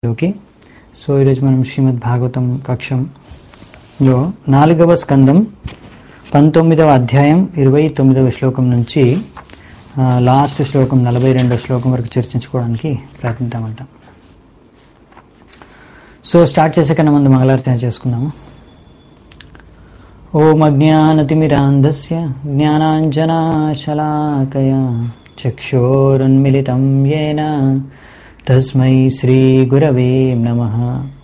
లోకి సో ఈరోజు మనం శ్రీమద్ భాగవతం కక్షంలో నాలుగవ స్కందం పంతొమ్మిదవ అధ్యాయం ఇరవై తొమ్మిదవ శ్లోకం నుంచి ఆ, లాస్ట్ శ్లోకం నలభై రెండవ శ్లోకం వరకు చర్చించుకోవడానికి ప్రయత్నిద్దామంట సో స్టార్ట్ చేసే కన్నా ముందు మంగళార్చన చేసుకుందాము ఓం అజ్ఞానతిమిరాంధస్య జ్ఞానాంజనాశలాకయా చక్షోరున్మిలితం येन తస్మై శ్రీగురవే నమః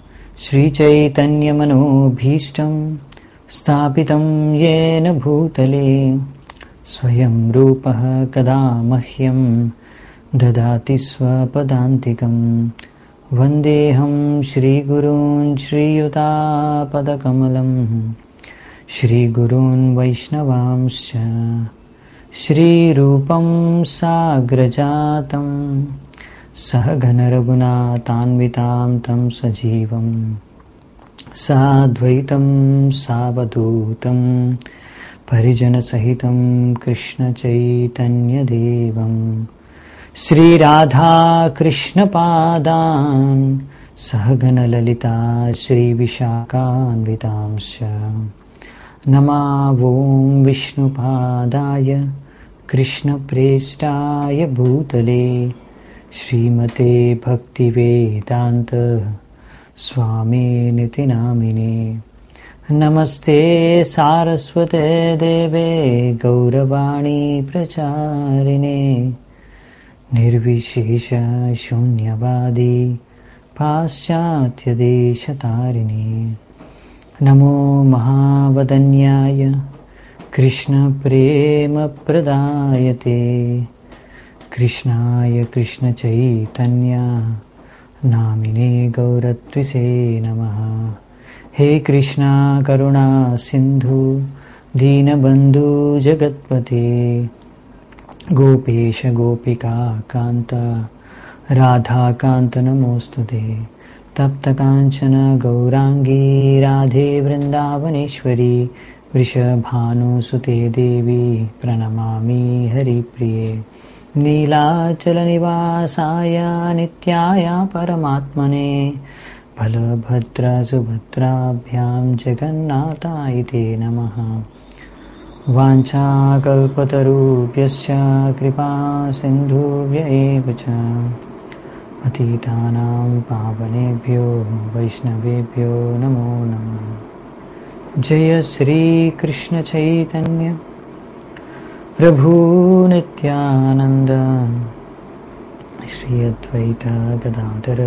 శ్రీచైతన్యమనోభీష్టం స్థాపితం येन భూతలే స్వయం రూపः కదా మహ్యం దదాతి స్వపదాంతికం వందేహం శ్రీగురూన్ శ్రీయుతాపదకమలం श्रीगुरून् वैष्णवांश्च श्रीरूपं साग्रजातं सहघनरघुनाथान्वितां तं सजीवं साद्वैतं सावधूतं परिजनसहितं कृष्णचैतन्यदेवं श्रीराधाकृष्णपादान् सहगणललिता श्रीविशाखान्वितांश्च नमावों विष्णुपादाय कृष्णप्रेष्ठाय भूतले श्रीमते भक्तिवेदान्त स्वामिनिति नामिने नमस्ते सारस्वते देवे गौरवाणी प्रचारिणे निर्विशेषशून्यवादी पाश्चात्यदेशतारिणे नमो महावदन्याय कृष्णप्रेमप्रदायते कृष्णाय कृष्णचैतन्या नामिने गौरत्विसे नमः हे कृष्णा करुणा सिन्धु दीनबन्धु जगत्पते गोपेश गोपिका कान्त राधाकान्त नमोऽस्तु ते तप्तकाञ्चन गौराङ्गी राधे वृन्दावनेश्वरी वृषभानुसुते देवी प्रणमामि हरिप्रिये नीलाचलनिवासाय नित्याय परमात्मने बलभद्रसुभद्राभ्यां जगन्नाथाय ते नमः वाञ्छाकल्पतरुभ्यश्च कृपा सिन्धुभ्य एव च पतितानां पावनेभ्यो वैष्णवेभ्यो नमो नमः जय श्रीकृष्णचैतन्य प्रभु नित्यानन्द श्री अद्वैत गदाधर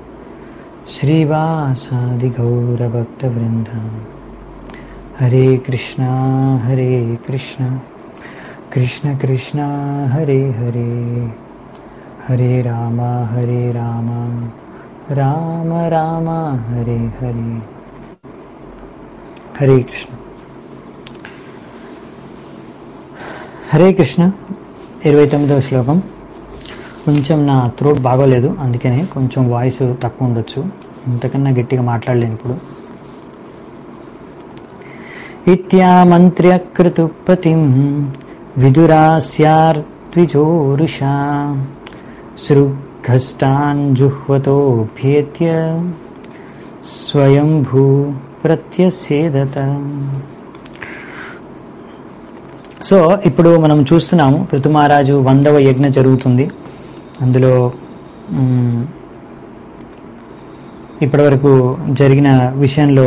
श्रीवासादिगौरभक्तवृन्द हरे कृष्णा हरे कृष्ण कृष्ण कृष्ण हरे हरे हरे राम हरे राम రామ రామ హరే హరే హరే కృష్ణ హరే కృష్ణ ఇరవై తొమ్మిదవ శ్లోకం కొంచెం నా థ్రోట్ బాగోలేదు అందుకనే కొంచెం వాయిస్ తక్కువ ఉండొచ్చు ఇంతకన్నా గట్టిగా మాట్లాడలేను ఇప్పుడు ఇత్యామంత్ర్యకృతుపతిం విదురాస్యార్ద్విజోరుషా సృఘష్టాన్ జుహ్వతోభ్యేత్య స్వయంభూ ప్రత్యసేదత సో ఇప్పుడు మనం చూస్తున్నాము పృథుమహారాజు వందవ యజ్ఞ జరుగుతుంది అందులో మ్, ఇప్పటివరకు జరిగిన విషయంలో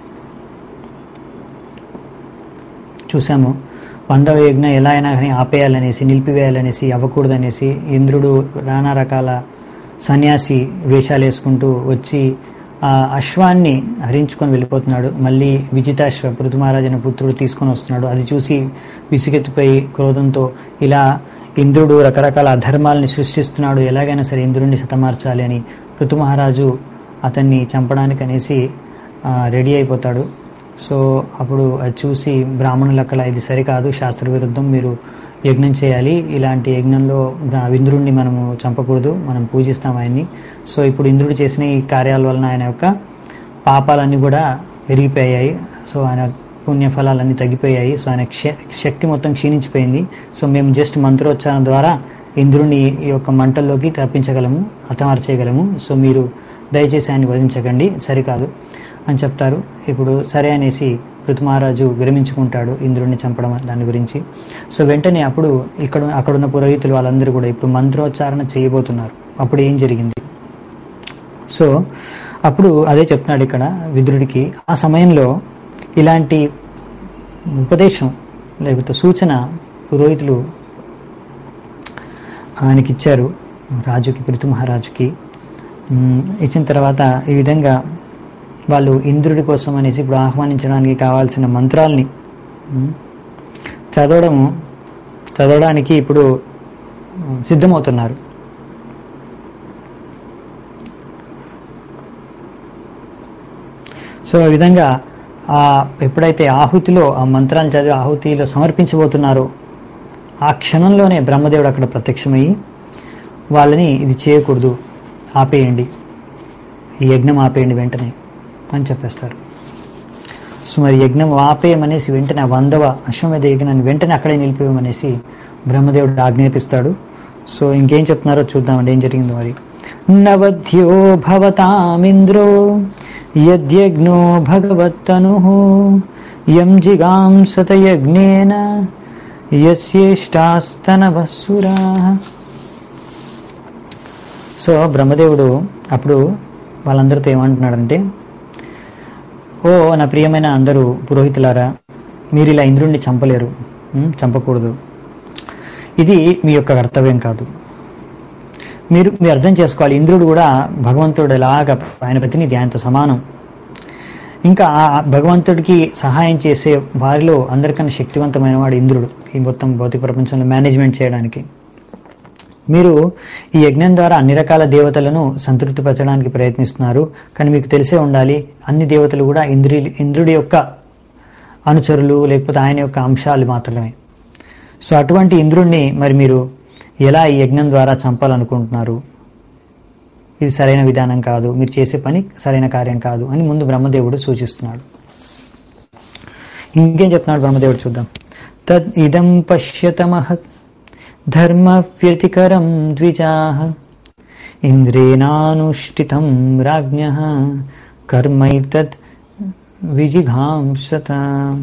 చూసాము వందవ యజ్ఞ ఎలా అయినా కానీ ఆపేయాలనేసి నిలిపివేయాలనేసి అవ్వకూడదనేసి ఇంద్రుడు నానా రకాల సన్యాసి వేషాలు వేసుకుంటూ వచ్చి ఆ అశ్వాన్ని హరించుకొని వెళ్ళిపోతున్నాడు మళ్ళీ విజితాశ్వ పృథుమహారాజు అనే పుత్రుడు తీసుకొని వస్తున్నాడు అది చూసి విసుగెత్తిపోయి క్రోధంతో ఇలా ఇంద్రుడు రకరకాల అధర్మాలని సృష్టిస్తున్నాడు ఎలాగైనా సరే ఇంద్రుడిని సతమార్చాలి అని పృథుమహారాజు అతన్ని చంపడానికి అనేసి ఆ, రెడీ అయిపోతాడు సో అప్పుడు అది చూసి బ్రాహ్మణులక్కల ఇది సరికాదు శాస్త్ర విరుద్ధం మీరు యజ్ఞం చేయాలి ఇలాంటి యజ్ఞంలో బ్రా- ఇంద్రుడిని మనము చంపకూడదు మనం పూజిస్తాం ఆయన్ని సో ఇప్పుడు ఇంద్రుడు చేసిన ఈ కార్యాల వలన ఆయన యొక్క పాపాలన్నీ కూడా పెరిగిపోయాయి సో ఆయన పుణ్యఫలాలన్నీ తగ్గిపోయాయి సో ఆయన క్ష- శక్తి మొత్తం క్షీణించిపోయింది సో మేము జస్ట్ మంత్రోచ్చారణ ద్వారా ఇంద్రుని ఈ యొక్క మంటల్లోకి తప్పించగలము హతమార్చేయగలము సో మీరు దయచేసి ఆయన వధించకండి సరికాదు అని చెప్తారు ఇప్పుడు సరే అనేసి పృథు మహారాజు విరమించుకుంటాడు ఇంద్రుడిని చంపడం దాని గురించి సో వెంటనే అప్పుడు ఇక్కడ అక్కడున్న పురోహితులు వాళ్ళందరూ కూడా ఇప్పుడు మంత్రోచ్చారణ చేయబోతున్నారు అప్పుడు ఏం జరిగింది సో అప్పుడు అదే చెప్తున్నాడు ఇక్కడ విదురుడికి ఆ సమయంలో ఇలాంటి ఉపదేశం లేకపోతే సూచన పురోహితులు ఆయనకి ఇచ్చారు రాజుకి పృథు మహారాజుకి ఉమ్, ఇచ్చిన తర్వాత ఈ విధంగా వాళ్ళు ఇంద్రుడి కోసం అనేసి ఇప్పుడు ఆహ్వానించడానికి కావాల్సిన మంత్రాల్ని ఉమ్, చదవడము చదవడానికి ఇప్పుడు ఉమ్, సిద్ధమవుతున్నారు సో ఈ విధంగా ఆ ఎప్పుడైతే ఆహుతిలో ఆ మంత్రాలు చదివి ఆహుతిలో సమర్పించబోతున్నారో ఆ క్షణంలోనే బ్రహ్మదేవుడు అక్కడ ప్రత్యక్షమయ్యి వాళ్ళని ఇది చేయకూడదు ఆపేయండి ఈ యజ్ఞం ఆపేయండి వెంటనే అని చెప్పేస్తారు సో మరి యజ్ఞం ఆపేయమనేసి వెంటనే ఆ వందవ అశ్వమేధ యజ్ఞాన్ని వెంటనే అక్కడే నిలిపేయమనేసి బ్రహ్మదేవుడు ఆజ్ఞాపిస్తాడు సో ఇంకేం చెప్తున్నారో చూద్దామండి ఏం జరిగిందో మరి నవధ్యో భవతామింద్రో యజ్ఞో భగవత్తను యం జిగాంసత యజ్ఞేన యస్యేష్టాస్తనవసురా సో బ్రహ్మదేవుడు అప్పుడు వాళ్ళందరితో ఏమంటున్నాడంటే ఓ నా ప్రియమైన అందరూ పురోహితులారా మీరు ఇలా ఇంద్రుడిని చంపలేరు ఉం? చంపకూడదు ఇది మీ యొక్క కర్తవ్యం కాదు మీరు మీరు అర్థం చేసుకోవాలి ఇంద్రుడు కూడా భగవంతుడు ఎలాగా ఆయన ప్రతినిధి ఆయనతో సమానం ఇంకా ఆ భగవంతుడికి సహాయం చేసే వారిలో అందరికన్నా శక్తివంతమైన వాడు ఇంద్రుడు ఈ మొత్తం భౌతిక ప్రపంచంలో మేనేజ్మెంట్ చేయడానికి మీరు ఈ యజ్ఞం ద్వారా అన్ని రకాల దేవతలను సంతృప్తిపరచడానికి ప్రయత్నిస్తున్నారు కానీ మీకు తెలిసే ఉండాలి అన్ని దేవతలు కూడా ఇంద్రి ఇంద్రుడి యొక్క అనుచరులు లేకపోతే ఆయన యొక్క అంశాలు మాత్రమే సో అటువంటి ఇంద్రుణ్ణి మరి మీరు ఎలా ఈ యజ్ఞం ద్వారా చంపాలనుకుంటున్నారు ఇది సరైన విధానం కాదు మీరు చేసే పని సరైన కార్యం కాదు అని ముందు బ్రహ్మదేవుడు సూచిస్తున్నాడు ఇంకేం చెప్తున్నాడు బ్రహ్మదేవుడు చూద్దాం తద్ ఇదం పశ్యతమహత్ ధర్మ వ్యతికరం ద్విజాః ఇంద్రేణానుష్ఠితం రాజ్ఞ కర్మైతత్ విజిఘాంసత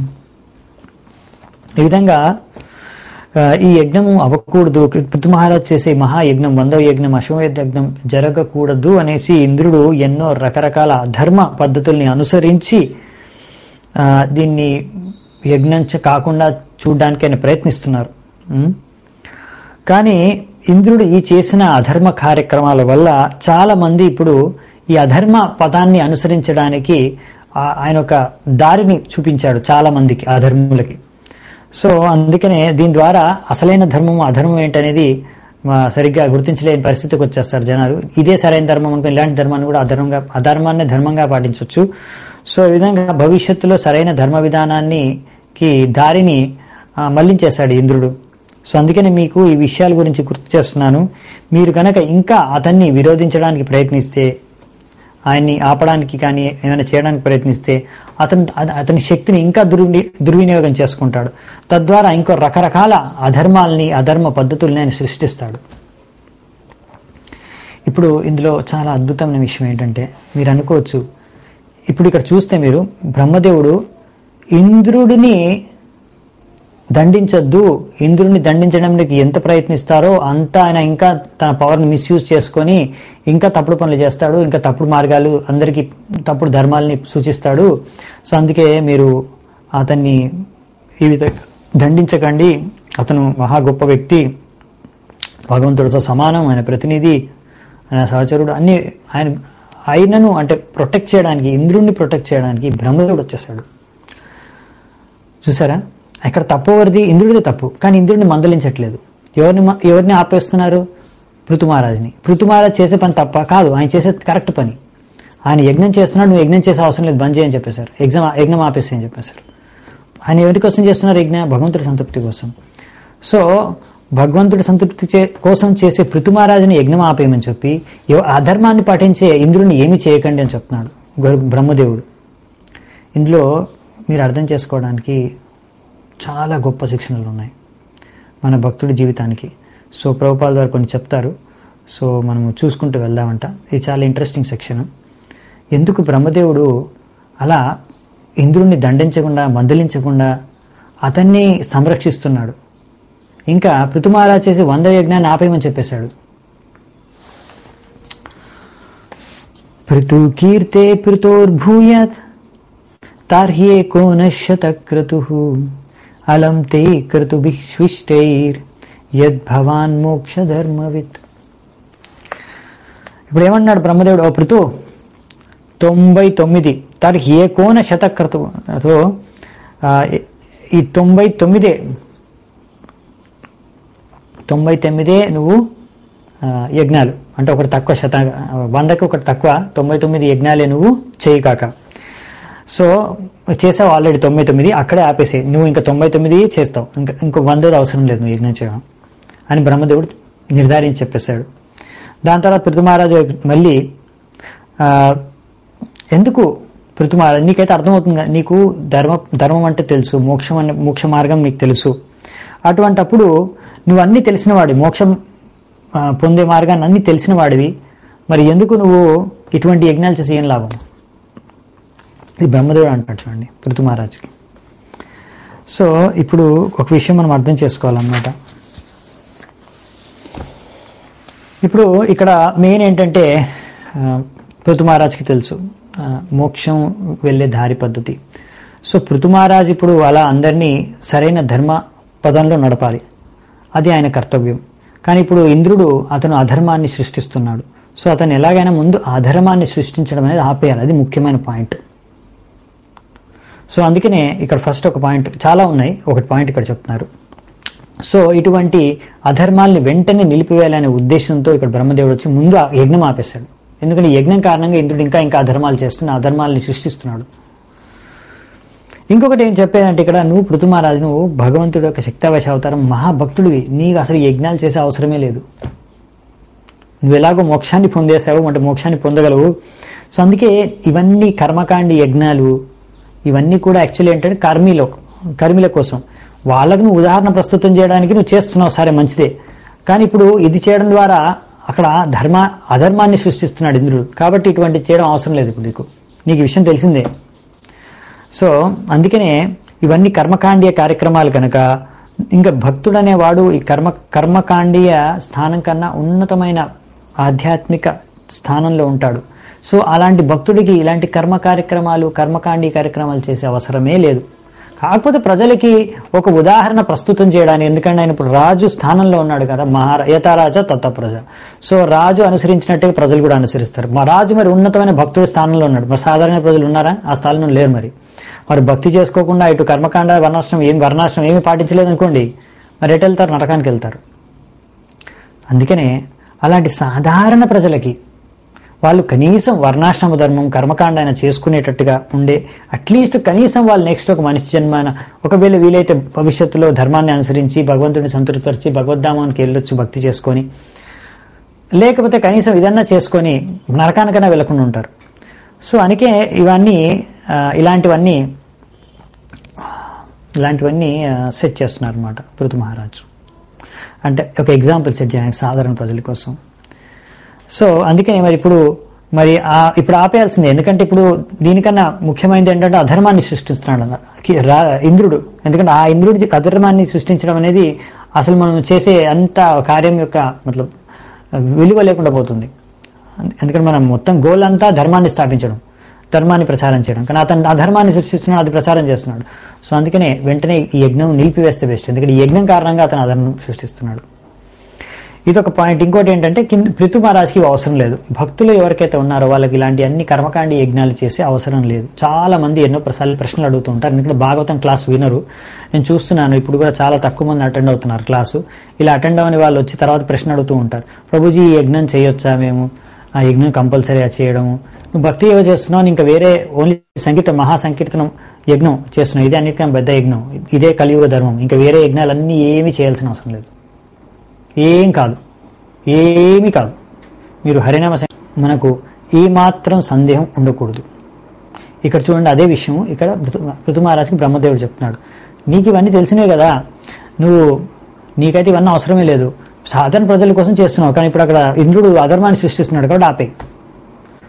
ఈ విధంగా ఆ, ఈ యజ్ఞము అవ్వకూడదు పృథు మహారాజ్ చేసే మహాయజ్ఞం వందవ యజ్ఞం అశ్వమేధ యజ్ఞం జరగకూడదు అనేసి ఇంద్రుడు ఎన్నో రకరకాల ధర్మ పద్ధతుల్ని అనుసరించి ఆ, దీన్ని యజ్ఞం చ- కాకుండా చూడడానికి ఆయన ప్రయత్నిస్తున్నారు ఉం? కానీ ఇంద్రుడు ఈ చేసిన అధర్మ కార్యక్రమాల వల్ల చాలా మంది ఇప్పుడు ఈ అధర్మ పదాన్ని అనుసరించడానికి ఆ- ఆయన ఒక దారిని చూపించాడు చాలా మందికి అధర్ములకి సో అందుకనే దీని ద్వారా అసలైన ధర్మం అధర్మం ఏంటనేది ఆ, సరిగ్గా గుర్తించలేని పరిస్థితికి వచ్చేస్తారు జనాలు ఇదే సరైన ధర్మం అనుకుని ఇలాంటి ధర్మాన్ని కూడా అధర్మంగా అధర్మాన్ని ధర్మంగా పాటించవచ్చు సో ఈ విధంగా భవిష్యత్తులో సరైన ధర్మ విధానాన్ని కి దారిని ఆ, మళ్లించేశాడు ఇంద్రుడు సో అందుకని మీకు ఈ విషయాల గురించి గుర్తు చేస్తున్నాను మీరు కనుక ఇంకా అతన్ని విరోధించడానికి ప్రయత్నిస్తే ఆయన్ని ఆపడానికి కానీ ఏమైనా చేయడానికి ప్రయత్నిస్తే అతను అత- అతని శక్తిని ఇంకా దుర్విని దుర్వినియోగం చేసుకుంటాడు తద్వారా ఇంకో రకరకాల అధర్మాల్ని అధర్మ పద్ధతుల్ని ఆయన సృష్టిస్తాడు ఇప్పుడు ఇందులో చాలా అద్భుతమైన విషయం ఏంటంటే మీరు అనుకోవచ్చు ఇప్పుడు ఇక్కడ చూస్తే మీరు బ్రహ్మదేవుడు ఇంద్రుడిని దండించొద్దు ఇంద్రుడిని దండించడానికి ఎంత ప్రయత్నిస్తారో అంత ఆయన ఇంకా తన పవర్ని మిస్యూజ్ చేసుకొని ఇంకా తప్పుడు పనులు చేస్తాడు ఇంకా తప్పుడు మార్గాలు అందరికీ తప్పుడు ధర్మాలని సూచిస్తాడు సో అందుకే మీరు అతన్ని ఈ విధంగా దండించకండి అతను మహా గొప్ప వ్యక్తి భగవంతుడితో సమానం ఆయన ప్రతినిధి ఆయన సహచరుడు అన్ని ఆయన ఆయనను అంటే ప్రొటెక్ట్ చేయడానికి ఇంద్రుడిని ప్రొటెక్ట్ చేయడానికి బ్రహ్మదేవుడు వచ్చేసాడు చూసారా ఇక్కడ తప్పు ఎవరిది ఇంద్రుడిది తప్పు కానీ ఇంద్రుడిని మందలించట్లేదు ఎవరిని మ- ఎవరిని ఆపేస్తున్నారు పృథుమహారాజుని పృథుమహారాజు చేసే పని తప్ప కాదు ఆయన చేసే కరెక్ట్ పని ఆయన యజ్ఞం చేస్తున్నాడు నువ్వు యజ్ఞం చేసే అవసరం లేదు బంద్ చేయని చెప్పేశారు ఎగ్జామ్ యజ్ఞం ఆపేసి అని చెప్పేశారు ఆయన ఎవరి కోసం చేస్తున్నారు యజ్ఞ భగవంతుడి సంతృప్తి కోసం సో భగవంతుడి సంతృప్తి చే కోసం చేసే పృథుమహారాజుని యజ్ఞం ఆపేయమని చెప్పి ఎవ- అధర్మాన్ని పాటించే ఇంద్రుడిని ఏమీ చేయకండి అని చెప్తున్నాడు గరు- బ్రహ్మదేవుడు ఇందులో మీరు అర్థం చేసుకోవడానికి చాలా గొప్ప శిక్షణలు ఉన్నాయి మన భక్తుడి జీవితానికి సో ప్రభుపాల ద్వారా కొన్ని చెప్తారు సో మనము చూసుకుంటూ వెళ్దామంట ఇది చాలా ఇంట్రెస్టింగ్ సెక్షన్ ఎందుకు బ్రహ్మదేవుడు అలా ఇంద్రుణ్ణి దండించకుండా మందలించకుండా అతన్ని సంరక్షిస్తున్నాడు ఇంకా పృథుమారా చేసి వంద యజ్ఞాన్ని ఆపేయమని చెప్పేశాడు పృథుకీర్తే పృతోర్భూయాత్ తార్హ్యే కోనశతక్రతు అలం తే క్రతుభిష్విష్టైర్ యద్భవాన్ మోక్షధర్మవిత్ ఇప్పుడు ఏమన్నాడు బ్రహ్మదేవుడు ఓ పృథు తొంభై తొమ్మిది తర్హి ఏ కోన శతక్రతు సో ఆ, ఈ తొంభై తొమ్మిదే తొంభై తొమ్మిదే నువ్వు ఆ, యజ్ఞాలు అంటే ఒకటి తక్కువ శత వందకి ఒకటి తక్కువ తొంభై తొమ్మిది యజ్ఞాలే నువ్వు చేయి కాక సో చేసావు ఆల్రెడీ తొంభై తొమ్మిది అక్కడే ఆపేసి నువ్వు ఇంకా తొంభై తొమ్మిది చేస్తావు ఇంకా ఇంకో వందది అవసరం లేదు నువ్వు యజ్ఞం చేయడం అని బ్రహ్మదేవుడు నిర్ధారించి చెప్పేశాడు దాని తర్వాత పృథుమహారాజు మళ్ళీ ఆ, ఎందుకు పృథుమహారాజు నీకైతే అర్థమవుతుంది కదా, నీకు ధర్మ ధర్మం అంటే తెలుసు మోక్షం అనే మోక్ష మార్గం నీకు తెలుసు అటువంటప్పుడు నువ్వు అన్నీ తెలిసిన వాడి మోక్షం ఆ, పొందే మార్గాన్ని అన్నీ తెలిసిన వాడివి మరి ఎందుకు నువ్వు ఇటువంటి యజ్ఞాలు చేసి ఏం లాభం ఇది బ్రహ్మదేవుడు అంటాడు చూడండి పృథు మహారాజ్కి సో ఇప్పుడు ఒక విషయం మనం అర్థం చేసుకోవాలన్నమాట ఇప్పుడు ఇక్కడ మెయిన్ ఏంటంటే ఆ, పృథు మహారాజ్కి తెలుసు ఆ, మోక్షం వెళ్ళే దారి పద్ధతి సో పృథు మహారాజ్ ఇప్పుడు అలా అందరినీ సరైన ధర్మ పదంలో నడపాలి అది ఆయన కర్తవ్యం కానీ ఇప్పుడు ఇంద్రుడు అతను అధర్మాన్ని సృష్టిస్తున్నాడు సో అతను ఎలాగైనా ముందు అధర్మాన్ని సృష్టించడం అనేది ఆపేయాలి అది ముఖ్యమైన పాయింట్ సో అందుకనే ఇక్కడ ఫస్ట్ ఒక పాయింట్ చాలా ఉన్నాయి ఒకటి పాయింట్ ఇక్కడ చెప్తున్నారు సో ఇటువంటి అధర్మాల్ని వెంటనే నిలిపివేయాలనే ఉద్దేశంతో ఇక్కడ బ్రహ్మదేవుడు వచ్చి ముందు ఆ యజ్ఞం ఆపేశాడు ఎందుకంటే ఈ యజ్ఞం కారణంగా ఇంద్రుడు ఇంకా ఇంకా అధర్మాలు చేస్తున్న అధర్మాలని సృష్టిస్తున్నాడు ఇంకొకటి ఏం చెప్పేదంటే ఇక్కడ నువ్వు పృథుమహారాజు నువ్వు భగవంతుడి యొక్క శక్తావేశ అవతారం మహాభక్తుడివి నీకు అసలు ఈ యజ్ఞాలు చేసే అవసరమే లేదు నువ్వు ఎలాగో మోక్షాన్ని పొందేసావు అంటే మోక్షాన్ని పొందగలవు సో అందుకే ఇవన్నీ కర్మకాండి యజ్ఞాలు ఇవన్నీ కూడా యాక్చువల్లీ ఏంటంటే కర్మీలో కర్మీల కోసం వాళ్ళకు నువ్వు ఉదాహరణ ప్రస్తుతం చేయడానికి నువ్వు చేస్తున్నావు సరే మంచిదే కానీ ఇప్పుడు ఇది చేయడం ద్వారా అక్కడ ధర్మ అధర్మాన్ని సృష్టిస్తున్నాడు ఇంద్రుడు కాబట్టి ఇటువంటి చేయడం అవసరం లేదు ఇప్పుడు నీకు నీకు ఈ విషయం తెలిసిందే సో అందుకనే ఇవన్నీ కర్మకాండీయ కార్యక్రమాలు కనుక ఇంకా భక్తుడు అనేవాడు ఈ కర్మ కర్మకాండీయ స్థానం కన్నా ఉన్నతమైన ఆధ్యాత్మిక స్థానంలో ఉంటాడు సో అలాంటి భక్తుడికి ఇలాంటి కర్మ కార్యక్రమాలు కర్మకాండీ కార్యక్రమాలు చేసే అవసరమే లేదు కాకపోతే ప్రజలకి ఒక ఉదాహరణ ప్రస్తుతం చేయడానికి ఎందుకంటే ఆయన ఇప్పుడు రాజు స్థానంలో ఉన్నాడు కదా మహారా యథారాజా తత్త ప్రజ సో రాజు అనుసరించినట్టే ప్రజలు కూడా అనుసరిస్తారు మా రాజు మరి ఉన్నతమైన భక్తుడి స్థానంలో ఉన్నాడు మరి సాధారణ ప్రజలు ఉన్నారా ఆ స్థానంలో లేరు మరి మరి భక్తి చేసుకోకుండా ఇటు కర్మకాండ వర్ణాశ్రమం ఏం వర్ణాశ్రమం ఏమి పాటించలేదు అనుకోండి మరి ఎటు వెళ్తారు నరకానికి వెళ్తారు అందుకనే అలాంటి సాధారణ ప్రజలకి వాళ్ళు కనీసం వర్ణాశ్రమ ధర్మం కర్మకాండ అయినా చేసుకునేటట్టుగా ఉండే అట్లీస్ట్ కనీసం వాళ్ళు నెక్స్ట్ ఒక మనిషి జన్మాన ఒకవేళ వీలైతే భవిష్యత్తులో ధర్మాన్ని అనుసరించి భగవంతుడిని సంతృప్తిపరిచి భగవద్ధామానికి వెళ్ళొచ్చు భక్తి చేసుకొని లేకపోతే కనీసం ఇదన్నా చేసుకొని నరకానికైనా వెళ్ళకుండా ఉంటారు సో అందుకే ఇవన్నీ ఆ, ఇలాంటివన్నీ ఇలాంటివన్నీ సెట్ చేస్తున్నారు అనమాట పృథు మహారాజు అంటే ఒక ఎగ్జాంపుల్ సెట్ చేయడానికి సాధారణ ప్రజల కోసం సో అందుకని మరి ఇప్పుడు మరి ఆ ఇప్పుడు ఆపేయాల్సిందే ఎందుకంటే ఇప్పుడు దీనికన్నా ముఖ్యమైనది ఏంటంటే అధర్మాన్ని సృష్టిస్తున్నాడు అన్న కి- రా ఇంద్రుడు ఎందుకంటే ఆ ఇంద్రుడి అధర్మాన్ని సృష్టించడం అనేది అసలు మనం చేసే అంత కార్యం యొక్క మతలబ్ విలువ లేకుండా పోతుంది ఎందుకంటే మనం మొత్తం గోల్ అంతా ధర్మాన్ని స్థాపించడం ధర్మాన్ని ప్రచారం చేయడం కానీ అతను అధర్మాన్ని సృష్టిస్తున్నాడు అది ప్రచారం చేస్తున్నాడు సో అందుకనే వెంటనే ఈ యజ్ఞం నిలిపివేస్తే బెస్ట్ ఎందుకంటే ఈ యజ్ఞం కారణంగా అతను అధర్మం సృష్టిస్తున్నాడు ఇది ఒక పాయింట్ ఇంకోటి ఏంటంటే కింద పృథు మహారాజ్కి ఇవి అవసరం లేదు భక్తులు ఎవరికైతే ఉన్నారో వాళ్ళకి ఇలాంటి అన్ని కర్మకాండి యజ్ఞాలు చేసే అవసరం లేదు చాలా మంది ఎన్నో ప్రసార్లు ప్రశ్నలు అడుగుతూ ఉంటారు ఎందుకంటే భాగవతం క్లాస్ వినరు నేను చూస్తున్నాను ఇప్పుడు కూడా చాలా తక్కువ మంది అటెండ్ అవుతున్నారు క్లాసు ఇలా అటెండ్ అవని వాళ్ళు వచ్చి తర్వాత ప్రశ్న అడుగుతూ ఉంటారు ప్రభుజీ ఈ యజ్ఞం చేయొచ్చా మేము ఆ యజ్ఞం కంపల్సరీగా చేయడము నువ్వు భక్తి ఏవో చేస్తున్నావు ఇంకా వేరే ఓన్లీ సంగీతం మహా సంకీర్తనం యజ్ఞం చేస్తున్నావు ఇదే అన్నిటికన్నా పెద్ద యజ్ఞం ఇదే కలియుగ ధర్మం ఇంకా వేరే యజ్ఞాలన్నీ ఏమీ చేయాల్సిన అవసరం లేదు ఏం కాదు ఏమీ కాదు మీరు హరినామ సం- మనకు ఈ మాత్రం సందేహం ఉండకూడదు ఇక్కడ చూడండి అదే విషయం ఇక్కడ పృథు పృథు మహారాజ్కి బ్రహ్మదేవుడు చెప్తున్నాడు నీకు ఇవన్నీ తెలిసినే కదా నువ్వు నీకైతే ఇవన్నీ అవసరమే లేదు సాధారణ ప్రజల కోసం చేస్తున్నావు కానీ ఇప్పుడు అక్కడ ఇంద్రుడు అధర్మాన్ని సృష్టిస్తున్నాడు కాబట్టి ఆపే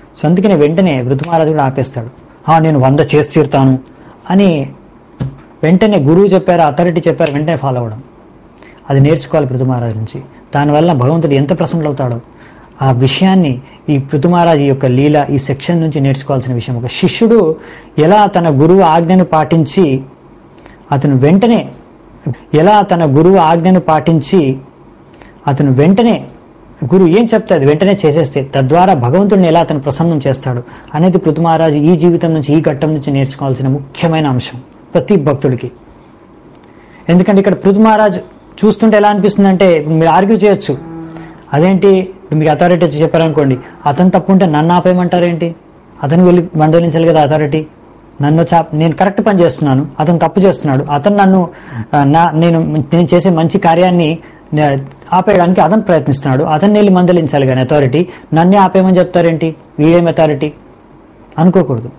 సో అందుకనే వెంటనే ఋతుమహారాజు కూడా ఆపేస్తాడు "ఆ, నేను వంద చేసి తీరుతాను అని వెంటనే గురువు చెప్పారు అథారిటీ చెప్పారు వెంటనే ఫాలో అవ్వడం అది నేర్చుకోవాలి పృథుమహారాజు నుంచి దానివల్ల భగవంతుడు ఎంత ప్రసన్నులవుతాడో ఆ విషయాన్ని ఈ పృథుమహారాజు యొక్క లీల ఈ సెక్షన్ నుంచి నేర్చుకోవాల్సిన విషయం ఒక శిష్యుడు ఎలా తన గురువు ఆజ్ఞను పాటించి అతను వెంటనే ఎలా తన గురువు ఆజ్ఞను పాటించి అతను వెంటనే గురువు ఏం చెప్తే అది వెంటనే చేసేస్తే తద్వారా భగవంతుడిని ఎలా అతను ప్రసన్నం చేస్తాడు అనేది పృథుమహారాజు ఈ జీవితం నుంచి ఈ ఘట్టం నుంచి నేర్చుకోవాల్సిన ముఖ్యమైన అంశం ప్రతి భక్తుడికి ఎందుకంటే ఇక్కడ పృథు మహారాజ్ చూస్తుంటే ఎలా అనిపిస్తుంది అంటే మీరు ఆర్గ్యూ చేయొచ్చు అదేంటి ఇప్పుడు మీకు అథారిటీ వచ్చి చెప్పారనుకోండి అతను తప్పు ఉంటే నన్ను ఆపేయమంటారేంటి అతను వెళ్ళి మందలించాలి కదా అథారిటీ నన్ను చా నేను కరెక్ట్ పని చేస్తున్నాను అతను తప్పు చేస్తున్నాడు అతను నన్ను ఆ, నా నేను నేను చేసే మంచి కార్యాన్ని నే- ఆపేయడానికి అతను ప్రయత్నిస్తున్నాడు అతన్ని వెళ్ళి మందలించాలి కానీ అథారిటీ నన్నే ఆపేయమని చెప్తారేంటి వీడేం అథారిటీ అనుకోకూడదు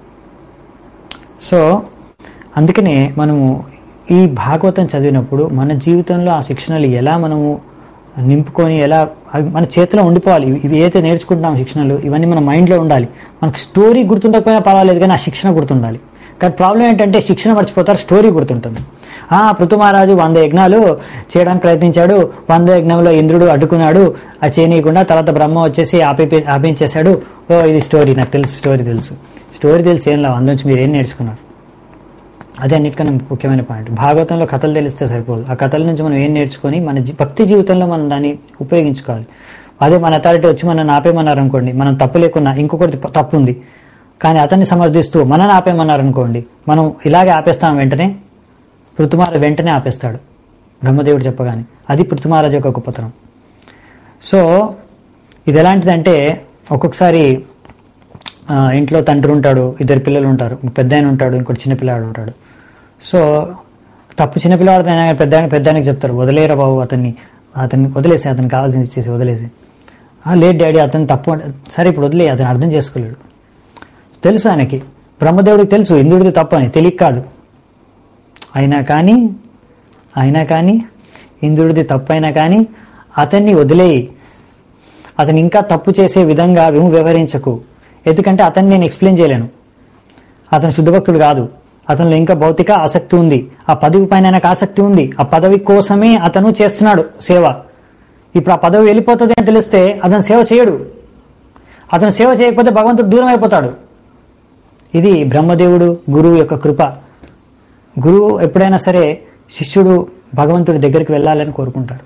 సో అందుకనే మనము ఈ భాగవతం చదివినప్పుడు మన జీవితంలో ఆ శిక్షణలు ఎలా మనము నింపుకొని ఎలా అవి మన చేతిలో ఉండిపోవాలి ఇవి- ఇవి ఏదైతే నేర్చుకుంటున్నాం శిక్షణలు ఇవన్నీ మన మైండ్లో ఉండాలి మనకు స్టోరీ గుర్తుండకపోయినా పర్వాలేదు కానీ ఆ శిక్షణ గుర్తుండాలి కానీ ప్రాబ్లం ఏంటంటే శిక్షణ మర్చిపోతారు స్టోరీ గుర్తుంటుంది ఆ పృథు మహారాజు వంద యజ్ఞాలు చేయడానికి ప్రయత్నించాడు వంద యజ్ఞంలో ఇంద్రుడు అడ్డుకున్నాడు అది చేయనీయకుండా తర్వాత బ్రహ్మ వచ్చేసి ఆపే ఆపించేశాడు ఓ ఇది స్టోరీ నాకు తెలుసు స్టోరీ తెలుసు స్టోరీ తెలిసి ఏం లేవు అందులోంచి మీరు ఏం నేర్చుకున్నారు అదే అన్నిటికన్నా ముఖ్యమైన పాయింట్ భాగవతంలో కథలు తెలిస్తే సరిపోదు ఆ కథల నుంచి మనం ఏం నేర్చుకొని మన జీ- భక్తి జీవితంలో మనం దాన్ని ఉపయోగించుకోవాలి అదే మన అథారిటీ వచ్చి మనం ఆపేయమన్నారు అనుకోండి మనం తప్పు లేకున్నా ఇంకొకటి తప్పు ఉంది కానీ అతన్ని సమర్థిస్తూ మనని ఆపేయమన్నారు అనుకోండి మనం ఇలాగే ఆపేస్తాం వెంటనే పృథుమార వెంటనే ఆపేస్తాడు బ్రహ్మదేవుడు చెప్పగానే అది పృథుమహారాజు యొక్క గొప్పతనం సో ఇది ఎలాంటిదంటే ఒక్కొక్కసారి ఆ, ఇంట్లో తండ్రి ఉంటాడు ఇద్దరు పిల్లలు ఉంటారు పెద్ద ఆయన ఉంటాడు ఇంకోటి చిన్న పిల్లాడు ఉంటాడు సో తప్పు చిన్న పిల్లవాడు అయినా పెద్ద ఆయన పెద్ద ఆయనకి చెప్తారు వదిలేరా బాబు అతన్ని అతన్ని వదిలేసి అతనికి కావాల్సింది ఇచ్చేసి వదిలేసి "ఆ, లేదు డాడీ అతను తప్పు అంటే సరే ఇప్పుడు వదిలే అతను అర్థం చేసుకోలేడు తెలుసు ఆయనకి బ్రహ్మదేవుడికి తెలుసు ఇంద్రుడిది తప్పు అని తెలియక కాదు అయినా కానీ అయినా కానీ ఇంద్రుడిది తప్పు అయినా కానీ అతన్ని వదిలేయి అతను ఇంకా తప్పు చేసే విధంగా నువ్వు వ్యవహరించకు ఎందుకంటే అతన్ని నేను ఎక్స్ప్లెయిన్ చేయలేను అతను శుద్ధభక్తుడు కాదు అతనిలో ఇంకా భౌతిక ఆసక్తి ఉంది ఆ పదవి పైన ఆయనకు ఆసక్తి ఉంది ఆ పదవి కోసమే అతను చేస్తున్నాడు సేవ ఇప్పుడు ఆ పదవి వెళ్ళిపోతుంది అని తెలిస్తే అతను సేవ చేయడు అతను సేవ చేయకపోతే భగవంతుడు దూరం అయిపోతాడు ఇది బ్రహ్మదేవుడు గురువు యొక్క కృప గురువు ఎప్పుడైనా సరే శిష్యుడు భగవంతుడి దగ్గరికి వెళ్ళాలని కోరుకుంటారు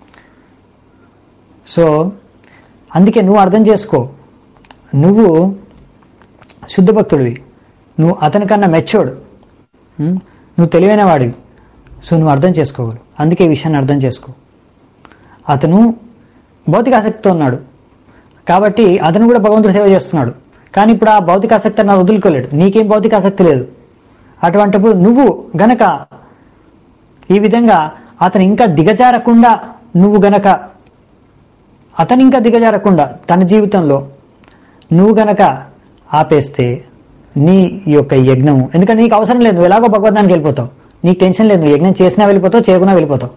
సో అందుకే నువ్వు అర్థం చేసుకో నువ్వు శుద్ధ భక్తుడివి నువ్వు అతనికన్నా మెచ్చోడు నువ్వు తెలివైన వాడివి సో నువ్వు అర్థం చేసుకోగలవు అందుకే ఈ విషయాన్ని అర్థం చేసుకో అతను భౌతిక ఆసక్తితో ఉన్నాడు కాబట్టి అతను కూడా భగవంతుడు సేవ చేస్తున్నాడు కానీ ఇప్పుడు ఆ భౌతిక ఆసక్తి నా వదులుకోలేడు నీకేం భౌతిక ఆసక్తి లేదు అటువంటిప్పుడు నువ్వు గనక ఈ విధంగా అతను ఇంకా దిగజారకుండా నువ్వు గనక అతను ఇంకా దిగజారకుండా తన జీవితంలో నువ్వు గనక ఆపేస్తే నీ యొక్క యజ్ఞము ఎందుకంటే నీకు అవసరం లేదు నువ్వు ఎలాగో భగవద్ధానికి వెళ్ళిపోతావు నీకు టెన్షన్ లేదు నువ్వు యజ్ఞం చేసినా వెళ్ళిపోతావు చేయకున్నా వెళ్ళిపోతావు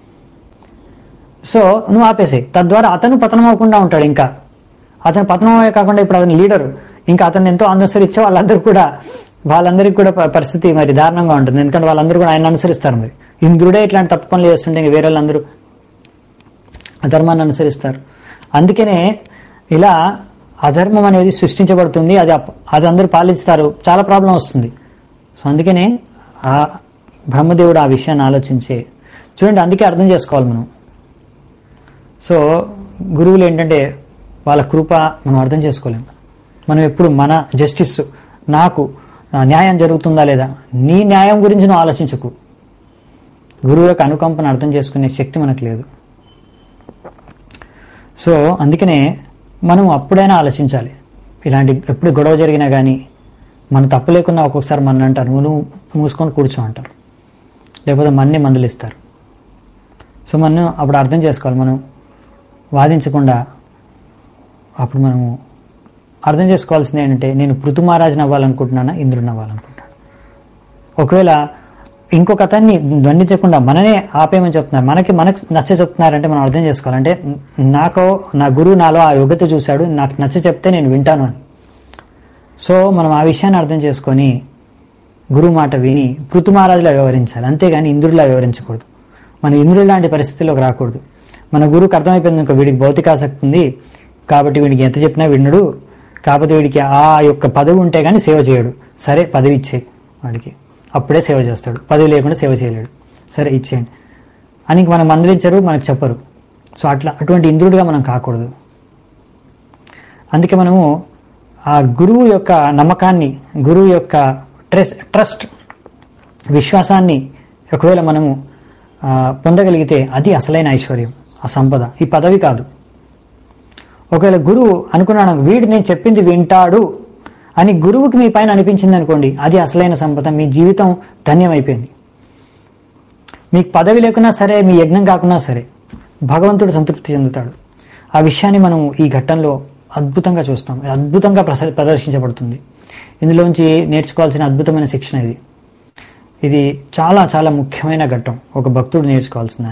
సో నువ్వు ఆపేసే తద్వారా అతను పతనం అవ్వకుండా ఉంటాడు ఇంకా అతను పతనం అయ్యే కాకుండా ఇప్పుడు అతను లీడరు ఇంకా అతను ఎంతో అనుసరించే వాళ్ళందరూ కూడా వాళ్ళందరికీ కూడా ప- పరిస్థితి మరి దారుణంగా ఉంటుంది ఎందుకంటే వాళ్ళందరూ కూడా ఆయన అనుసరిస్తారు మరి ఇంద్రుడే ఇట్లాంటి తప్పు పనులు చేస్తుంటే ఇంక వేరే వాళ్ళందరూ అధర్మాన్ని అనుసరిస్తారు అందుకనే ఇలా అధర్మం అనేది సృష్టించబడుతుంది అది అప్- అది అందరూ పాలిస్తారు చాలా ప్రాబ్లం వస్తుంది సో అందుకనే ఆ బ్రహ్మదేవుడు ఆ విషయాన్ని ఆలోచించే చూడండి అందుకే అర్థం చేసుకోవాలి మనం సో గురువులు ఏంటంటే వాళ్ళ కృప మనం అర్థం చేసుకోలేము మనం ఎప్పుడు మన జస్టిస్ నాకు ఆ, న్యాయం జరుగుతుందా లేదా నీ న్యాయం గురించి నువ్వు ఆలోచించకు గురువు యొక్క అనుకంపను అర్థం చేసుకునే శక్తి మనకు లేదు సో అందుకనే మనం అప్పుడైనా ఆలోచించాలి ఇలాంటి ఎప్పుడు గొడవ జరిగినా కానీ మన తప్పు లేకున్నా ఒక్కొక్కసారి మన అంటారు నువ్వు నువ్వు మూసుకొని కూర్చో అంటారు లేకపోతే మన్నే మందులిస్తారు సో మనం అప్పుడు అర్థం చేసుకోవాలి మనం వాదించకుండా అప్పుడు మనము అర్థం చేసుకోవాల్సింది ఏంటంటే నేను పృథు మహారాజుని అవ్వాలనుకుంటున్నానా ఇంద్రుని అవ్వాలనుకుంటున్నాను ఒకవేళ ఇంకొక అతన్ని దండించకుండా మననే ఆపేయమని చెప్తున్నారు మనకి మనకు నచ్చ చెప్తున్నారంటే మనం అర్థం చేసుకోవాలంటే నాకు నా గురువు నాలో ఆ యోగ్యత చూశాడు నాకు నచ్చ చెప్తే నేను వింటాను అని సో మనం ఆ విషయాన్ని అర్థం చేసుకొని గురువు మాట విని పృథుమహారాజులా వ్యవహరించాలి అంతేగాని ఇంద్రుడిలా వ్యవహరించకూడదు మన ఇంద్రుడు లాంటి పరిస్థితిలోకి రాకూడదు మన గురువుకి అర్థమైపోయింది ఇంకా వీడికి భౌతిక ఆసక్తి ఉంది కాబట్టి వీడికి ఎంత చెప్పినా వినడు కాకపోతే వీడికి ఆ యొక్క పదవి ఉంటే కానీ సేవ చేయడు సరే పదవి ఇచ్చేయి వాడికి అప్పుడే సేవ చేస్తాడు పదవి లేకుండా సేవ చేయలేడు సరే ఇచ్చేయండి అని ఇంక మనం మందలించరు మనకు చెప్పరు సో అట్లా అటువంటి ఇంద్రుడిగా మనం కాకూడదు అందుకే మనము ఆ గురువు యొక్క నమ్మకాన్ని గురువు యొక్క ట్రస్ట్ ట్రస్ట్ విశ్వాసాన్ని ఒకవేళ మనము ఆ, పొందగలిగితే అది అసలైన ఐశ్వర్యం ఆ సంపద ఈ పదవి కాదు ఒకవేళ గురువు అనుకున్నాడు వీడు నేను చెప్పింది వింటాడు అని గురువుకి మీ పైన అనిపించింది అనుకోండి అది అసలైన సంపద మీ జీవితం ధన్యమైపోయింది మీకు పదవి లేకున్నా సరే మీ యజ్ఞం కాకున్నా సరే భగవంతుడు సంతృప్తి చెందుతాడు ఆ విషయాన్ని మనం ఈ ఘట్టంలో అద్భుతంగా చూస్తాం అద్భుతంగా ప్రస ప్రదర్శించబడుతుంది ఇందులోంచి నేర్చుకోవాల్సిన అద్భుతమైన శిక్షణ ఇది ఇది చాలా చాలా ముఖ్యమైన ఘట్టం ఒక భక్తుడు నేర్చుకోవాల్సిన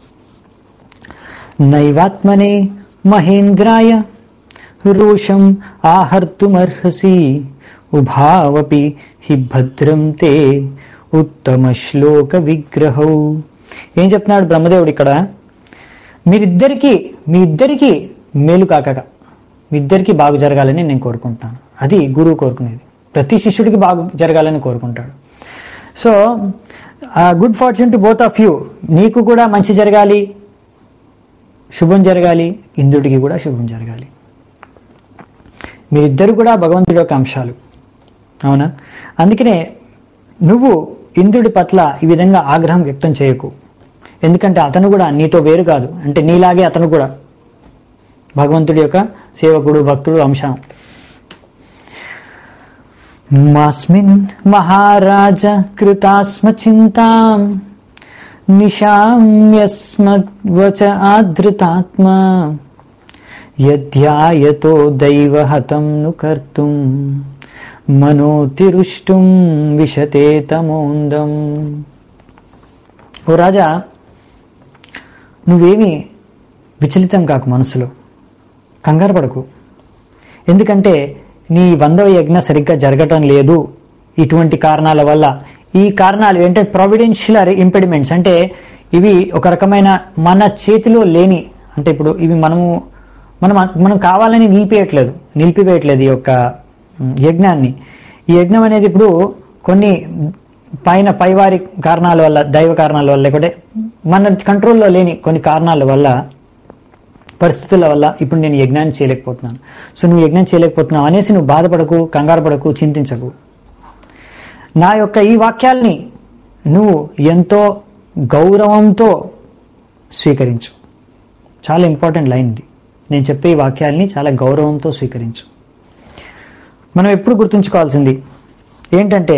నైవాత్మనే మహేంద్రాయ రోషం ఆహర్తుమర్హసి ఉభావపి హి భద్రం తే ఉత్తమ శ్లోక విగ్రహౌ ఏం చెప్తున్నాడు బ్రహ్మదేవుడు ఇక్కడ మీరిద్దరికీ మీ ఇద్దరికీ మేలు కాకగా మీ ఇద్దరికీ బాగు జరగాలని నేను కోరుకుంటున్నాను అది గురువు కోరుకునేది ప్రతి శిష్యుడికి బాగు జరగాలని కోరుకుంటాడు so good fortune to both of you నీకు కూడా మంచి జరగాలి శుభం జరగాలి ఇంద్రుడికి కూడా శుభం జరగాలి మీరిద్దరు కూడా భగవంతుడి యొక్క అంశాలు అవునా అందుకనే నువ్వు ఇంద్రుడి పట్ల ఈ విధంగా ఆగ్రహం వ్యక్తం చేయకు ఎందుకంటే అతను కూడా నీతో వేరు కాదు అంటే నీలాగే అతను కూడా భగవంతుడి యొక్క సేవకుడు భక్తుడు అంశం మాస్మిన్ మహారాజ కృతాస్మ చింతాం నిశామ్యస్మద్వచ ఆధృతాత్మ యధ్యాయతో దైవహతం ను కర్తుం మనోతిరుష్టుం విశతే తమోందం ఓ రాజా నువ్వేమీ విచలితం కాకు మనసులో కంగారు పడకు ఎందుకంటే నీ వందవ యజ్ఞ సరిగ్గా జరగటం లేదు ఇటువంటి కారణాల వల్ల ఈ కారణాలు ఏంటంటే ప్రొవిడెన్షియల్ ఇంపెడిమెంట్స్ అంటే ఇవి ఒక రకమైన మన చేతిలో లేని అంటే ఇప్పుడు ఇవి మనము మనం మనం కావాలని నిలిపివేయట్లేదు నిలిపివేయట్లేదు ఈ యొక్క మ్, యజ్ఞాన్ని ఈ యజ్ఞం అనేది ఇప్పుడు కొన్ని పైన పైవారి కారణాల వల్ల దైవ కారణాల వల్ల లేకుంటే మన కంట్రోల్లో లేని కొన్ని కారణాల వల్ల పరిస్థితుల వల్ల ఇప్పుడు నేను యజ్ఞాన్ని చేయలేకపోతున్నాను సో నువ్వు యజ్ఞం చేయలేకపోతున్నావు అనేసి నువ్వు బాధపడకు కంగారు పడకు చింతించకు నా యొక్క ఈ వాక్యాల్ని నువ్వు ఎంతో గౌరవంతో స్వీకరించు చాలా ఇంపార్టెంట్ లైన్ ఇది నేను చెప్పే ఈ వాక్యాల్ని చాలా గౌరవంతో స్వీకరించు మనం ఎప్పుడు గుర్తుంచుకోవాల్సింది ఏంటంటే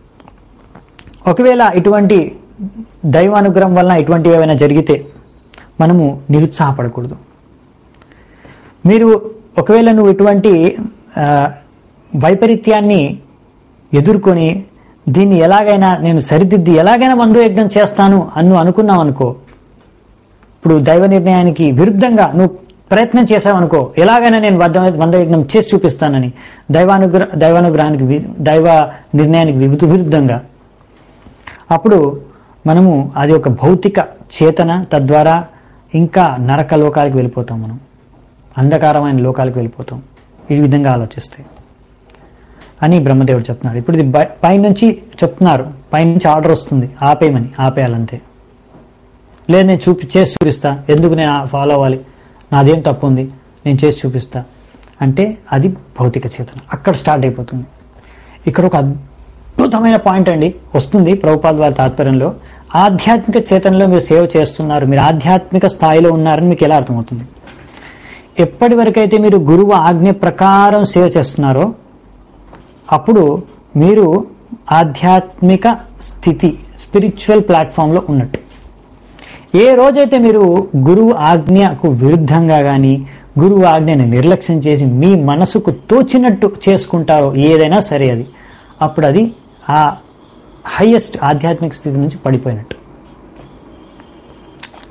ఒకవేళ ఇటువంటి దైవానుగ్రహం వలన ఇటువంటి ఏమైనా జరిగితే మనము నిరుత్సాహపడకూడదు మీరు ఒకవేళ నువ్వు ఇటువంటి ఆ, వైపరీత్యాన్ని ఎదుర్కొని దీన్ని ఎలాగైనా నేను సరిదిద్ది ఎలాగైనా మందు యజ్ఞం చేస్తాను అన్ను అనుకున్నావు అనుకో ఇప్పుడు దైవ నిర్ణయానికి విరుద్ధంగా నువ్వు ప్రయత్నం చేసావనుకో ఎలాగైనా నేను వద్ద వంద యజ్ఞం చేసి చూపిస్తానని దైవానుగ్రహ దైవానుగ్రహానికి వి- దైవ నిర్ణయానికి విరుద్ధ విరుద్ధంగా అప్పుడు మనము అది ఒక భౌతిక చేతన తద్వారా ఇంకా నరక లోకాలకు వెళ్ళిపోతాం మనం అంధకారమైన లోకాలకు వెళ్ళిపోతాం ఈ విధంగా ఆలోచిస్తే అని బ్రహ్మదేవుడు చెప్తున్నాడు ఇప్పుడు ఇది బై- పైనుంచి చెప్తున్నారు పైనుంచి ఆర్డర్ వస్తుంది ఆపేయమని ఆపేయాలంతే లేదు నేను చూపి చేసి చూపిస్తా ఎందుకు నేను ఫాలో అవ్వాలి నాదేం తప్పు ఉంది నేను చేసి చూపిస్తా అంటే అది భౌతిక చేతన అక్కడ స్టార్ట్ అయిపోతుంది ఇక్కడ ఒక అద్భుతమైన పాయింట్ అండి వస్తుంది ప్రభుపాద్ వారి తాత్పర్యంలో ఆధ్యాత్మిక చేతనలో మీరు సేవ చేస్తున్నారు మీరు ఆధ్యాత్మిక స్థాయిలో ఉన్నారని మీకు ఎలా అర్థమవుతుంది ఎప్పటి వరకైతే మీరు గురువు ఆజ్ఞ ప్రకారం సేవ చేస్తున్నారో అప్పుడు మీరు ఆధ్యాత్మిక స్థితి స్పిరిచువల్ ప్లాట్ఫామ్లో ఉన్నట్టు ఏ రోజైతే మీరు గురువు ఆజ్ఞకు విరుద్ధంగా కానీ గురువు ఆజ్ఞని నిర్లక్ష్యం చేసి మీ మనసుకు తోచినట్టు చేసుకుంటారో ఏదైనా సరే అది అప్పుడు అది ఆ హయ్యెస్ట్ ఆధ్యాత్మిక స్థితి నుంచి పడిపోయినట్టు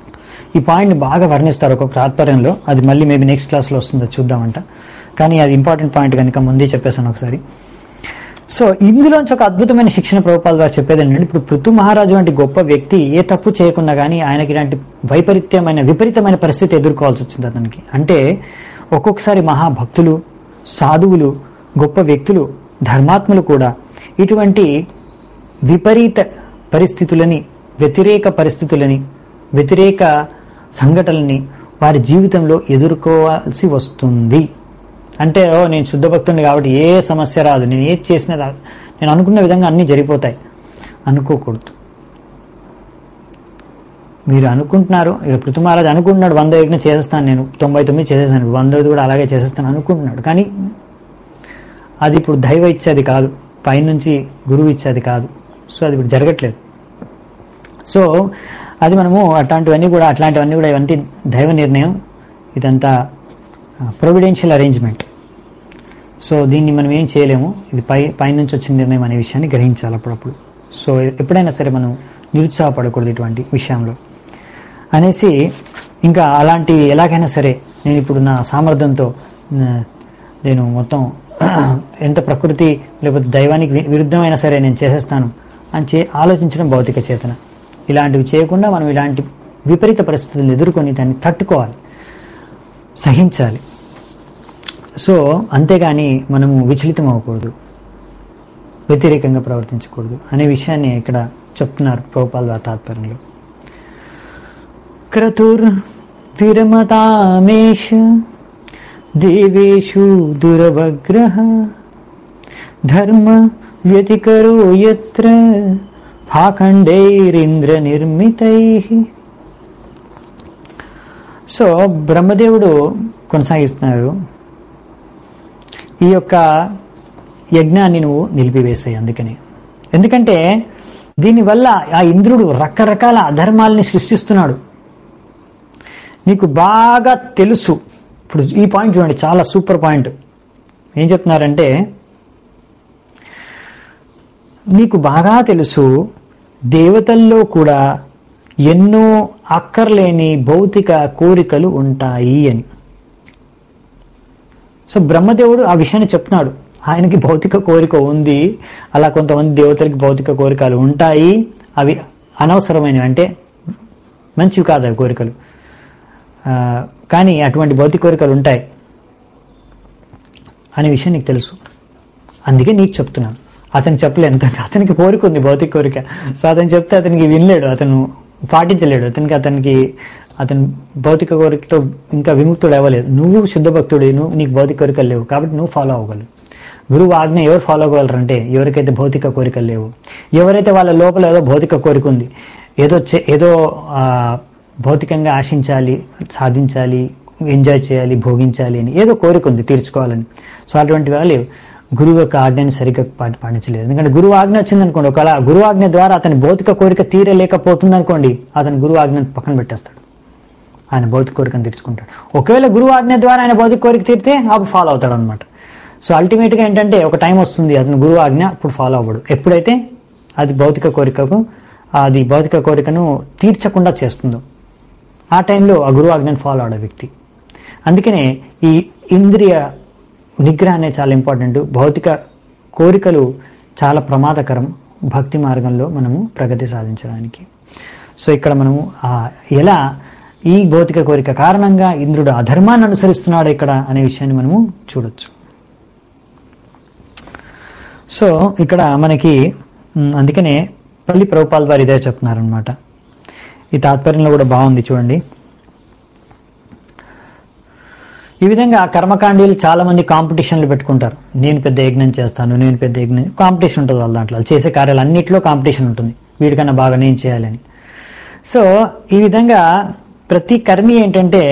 ఈ పాయింట్ని బాగా వర్ణిస్తారు ఒక తాత్పర్యంలో అది మళ్ళీ మేబీ నెక్స్ట్ క్లాస్లో వస్తుందో చూద్దామంట కానీ అది ఇంపార్టెంట్ పాయింట్ కనుక ముందే చెప్పేశాను ఒకసారి సో ఇందులోంచి ఒక అద్భుతమైన శిక్షణ ప్రభుపాల్ గారు చెప్పేది ఏంటంటే ఇప్పుడు పృథు మహారాజు వంటి గొప్ప వ్యక్తి ఏ తప్పు చేయకుండా కానీ ఆయనకి ఇలాంటి వైపరీత్యమైన విపరీతమైన పరిస్థితి ఎదుర్కోవాల్సి వచ్చింది అతనికి అంటే ఒక్కొక్కసారి మహాభక్తులు సాధువులు గొప్ప వ్యక్తులు ధర్మాత్ములు కూడా ఇటువంటి విపరీత పరిస్థితులని వ్యతిరేక పరిస్థితులని వ్యతిరేక సంఘటనల్ని వారి జీవితంలో ఎదుర్కోవాల్సి వస్తుంది అంటే ఓ నేను శుద్ధ భక్తుడిని కాబట్టి ఏ సమస్య రాదు నేను ఏది చేసినా రాదు నేను అనుకున్న విధంగా అన్నీ జరిగిపోతాయి అనుకోకూడదు మీరు అనుకుంటున్నారు ఇక్కడ పృథు మహారాజ్ అనుకుంటున్నాడు వంద యజ్ఞ చేసేస్తాను నేను తొంభై తొమ్మిది చేసేస్తాను వందది కూడా అలాగే చేసేస్తాను అనుకుంటున్నాడు కానీ అది ఇప్పుడు దైవ ఇచ్చేది కాదు పైనుంచి గురువు ఇచ్చేది కాదు సో అది ఇప్పుడు జరగట్లేదు సో అది మనము అట్లాంటివన్నీ కూడా అట్లాంటివన్నీ కూడా ఇవన్నీ దైవ నిర్ణయం ఇదంతా ప్రొవిడెన్షియల్ అరేంజ్మెంట్ సో దీన్ని మనం ఏం చేయలేము ఇది పై పైనుంచి వచ్చిన నిర్ణయం అనే విషయాన్ని గ్రహించాలి అప్పుడప్పుడు సో ఎప్పుడైనా సరే మనం నిరుత్సాహపడకూడదు ఇటువంటి విషయంలో అనేసి ఇంకా అలాంటి ఎలాగైనా సరే నేను ఇప్పుడు నా సామర్థ్యంతో ఆ, నేను మొత్తం ఎంత ప్రకృతి లేకపోతే దైవానికి వి- విరుద్ధమైనా సరే నేను చేసేస్తాను అని చే ఆలోచించడం భౌతిక చేతన ఇలాంటివి చేయకుండా మనం ఇలాంటి విపరీత పరిస్థితులను ఎదుర్కొని దాన్ని తట్టుకోవాలి సహించాలి సో అంతేగాని మనము విచలితం అవ్వకూడదు వ్యతిరేకంగా ప్రవర్తించకూడదు అనే విషయాన్ని ఇక్కడ చెప్తున్నారు ప్రభుపాల్ వారి తాత్పర్యంలో క్రతుర్ విరమతామేష దేవేషు దురవగ్రహ ధర్మ వ్యతికరో యత్ర భాఖండైరింద్ర నిర్మితై సో బ్రహ్మదేవుడు కొనసాగిస్తున్నారు ఈ యొక్క యజ్ఞాన్ని నువ్వు నిలిపివేసాయి అందుకని ఎందుకంటే దీనివల్ల ఆ ఇంద్రుడు రకరకాల అధర్మాల్ని సృష్టిస్తున్నాడు నీకు బాగా తెలుసు ఇప్పుడు ఈ పాయింట్ చూడండి చాలా సూపర్ పాయింట్ ఏం చెప్తున్నారంటే నీకు బాగా తెలుసు దేవతల్లో కూడా ఎన్నో అక్కర్లేని భౌతిక కోరికలు ఉంటాయి అని సో బ్రహ్మదేవుడు ఆ విషయాన్ని చెప్తున్నాడు ఆయనకి భౌతిక కోరిక ఉంది అలా కొంతమంది దేవతలకి భౌతిక కోరికలు ఉంటాయి అవి అనవసరమైనవి అంటే మంచివి కాదు అవి కోరికలు ఆ, కానీ అటువంటి భౌతిక కోరికలు ఉంటాయి అనే విషయం నీకు తెలుసు అందుకే నీకు చెప్తున్నాను అతను చెప్పలేను అతనికి కోరిక ఉంది భౌతిక కోరిక సో అతను చెప్తే అతనికి వినలేడు అతను పాటించలేడు అతనికి అతనికి అతను భౌతిక కోరికతో ఇంకా విముక్తుడు అవ్వలేదు నువ్వు శుద్ధ భక్తుడు నువ్వు నీకు భౌతిక కోరికలు లేవు కాబట్టి నువ్వు ఫాలో అవ్వగలవు గురువు ఆజ్ఞ ఎవరు ఫాలో అవ్వగలరంటే ఎవరికైతే భౌతిక కోరికలు లేవు ఎవరైతే వాళ్ళ లోపల ఏదో భౌతిక కోరిక ఉంది ఏదో చే- ఏదో ఆ, భౌతికంగా ఆశించాలి సాధించాలి ఎంజాయ్ చేయాలి భోగించాలి అని ఏదో కోరిక ఉంది తీర్చుకోవాలని సో అటువంటి వాళ్ళు గురువు యొక్క ఆజ్ఞని సరిగ్గా పాటి పాటించలేదు ఎందుకంటే గురువు ఆజ్ఞ వచ్చింది అనుకోండి ఒకవేళ గురువు ఆజ్ఞ ద్వారా అతని భౌతిక కోరిక తీరలేకపోతుంది అనుకోండి అతని గురువు ఆజ్ఞను పక్కన పెట్టేస్తాడు ఆయన భౌతిక కోరికను తీర్చుకుంటాడు ఒకవేళ గురువు ఆజ్ఞ ద్వారా ఆయన భౌతిక కోరిక తీరితే అప్పుడు ఫాలో అవుతాడు అనమాట సో అల్టిమేట్గా ఏంటంటే ఒక టైం వస్తుంది అతను గురువు ఆజ్ఞ అప్పుడు ఫాలో అవ్వడు ఎప్పుడైతే అది భౌతిక కోరికకు అది భౌతిక కోరికను తీర్చకుండా చేస్తుందో ఆ టైంలో ఆ గురువు ఆజ్ఞను ఫాలో అవడే వ్యక్తి అందుకనే ఈ ఇంద్రియ నిగ్రహం అనేది చాలా ఇంపార్టెంట్ భౌతిక కోరికలు చాలా ప్రమాదకరం భక్తి మార్గంలో మనము ప్రగతి సాధించడానికి సో ఇక్కడ మనము ఆ ఎలా ఈ భౌతిక కోరిక కారణంగా ఇంద్రుడు అధర్మాన్ని అనుసరిస్తున్నాడు ఇక్కడ అనే విషయాన్ని మనము చూడొచ్చు సో ఇక్కడ మనకి మ్, అందుకనే పల్లి ప్రభుపాల్ వారు ఇదే చెప్తున్నారనమాట ఈ తాత్పర్యంలో కూడా బాగుంది చూడండి ఈ విధంగా కర్మకాండీలు చాలా మంది కాంపిటీషన్లు పెట్టుకుంటారు నేను పెద్ద యజ్ఞం చేస్తాను నేను పెద్ద యజ్ఞం కాంపిటీషన్ ఉంటుంది వాళ్ళ దాంట్లో వాళ్ళు చేసే కార్యాలు అన్నింటిలో కాంపిటీషన్ ఉంటుంది వీడికన్నా బాగా నేను చేయాలని సో ఈ విధంగా ప్రతి కర్మి ఏంటంటే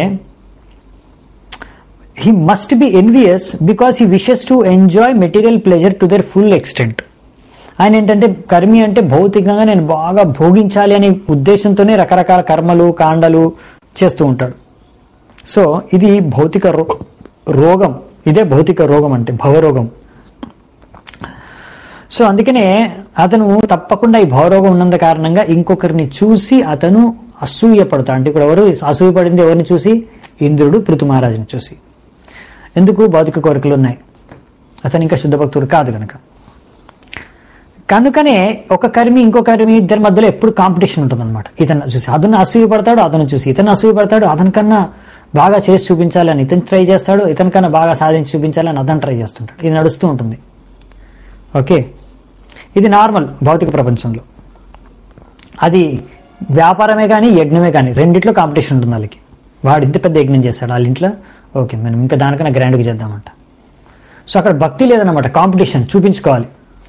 he must be envious because he wishes to enjoy material pleasure to their full extent ఆయన ఏంటంటే కర్మి అంటే భౌతికంగా నేను బాగా భోగించాలి అనే ఉద్దేశంతోనే రకరకాల కర్మలు కాండలు చేస్తూ ఉంటాడు సో ఇది భౌతిక రో- రోగం ఇదే భౌతిక రోగం అంటే భవరోగం సో అందుకనే అతను తప్పకుండా ఈ భవరోగం ఉన్నంత కారణంగా ఇంకొకరిని చూసి అతను అసూయ పడతాడు అంటే ఇప్పుడు ఎవరు అసూయ పడింది ఎవరిని చూసి ఇంద్రుడు పృథు మహారాజుని చూసి ఎందుకు భౌతిక కోరికలు ఉన్నాయి అతను ఇంకా శుద్ధ భక్తుడు కాదు కనుక కనుకనే ఒక కర్మి ఇంకో కర్మి ఇద్దరి మధ్యలో ఎప్పుడు కాంపిటీషన్ ఉంటుంది అనమాట ఇతను చూసి అతను అసూయ పడతాడు అతను చూసి ఇతను అసూయ పడతాడు అతని కన్నా బాగా చేసి చూపించాలని ఇతను ట్రై చేస్తాడు ఇతని కన్నా బాగా సాధించి చూపించాలని అతను ట్రై చేస్తుంటాడు ఇది నడుస్తూ ఉంటుంది ఓకే ఇది నార్మల్ భౌతిక ప్రపంచంలో అది వ్యాపారమే కానీ యజ్ఞమే కానీ రెండిట్లో కాంపిటీషన్ ఉంటుంది వాళ్ళకి వాడు ఇంత పెద్ద యజ్ఞం చేస్తాడు వాళ్ళ ఇంట్లో ఓకే మనం ఇంకా దానికన్నా గ్రాండ్గా చేద్దామంట సో అక్కడ భక్తి లేదన్నమాట కాంపిటీషన్ చూపించుకోవాలి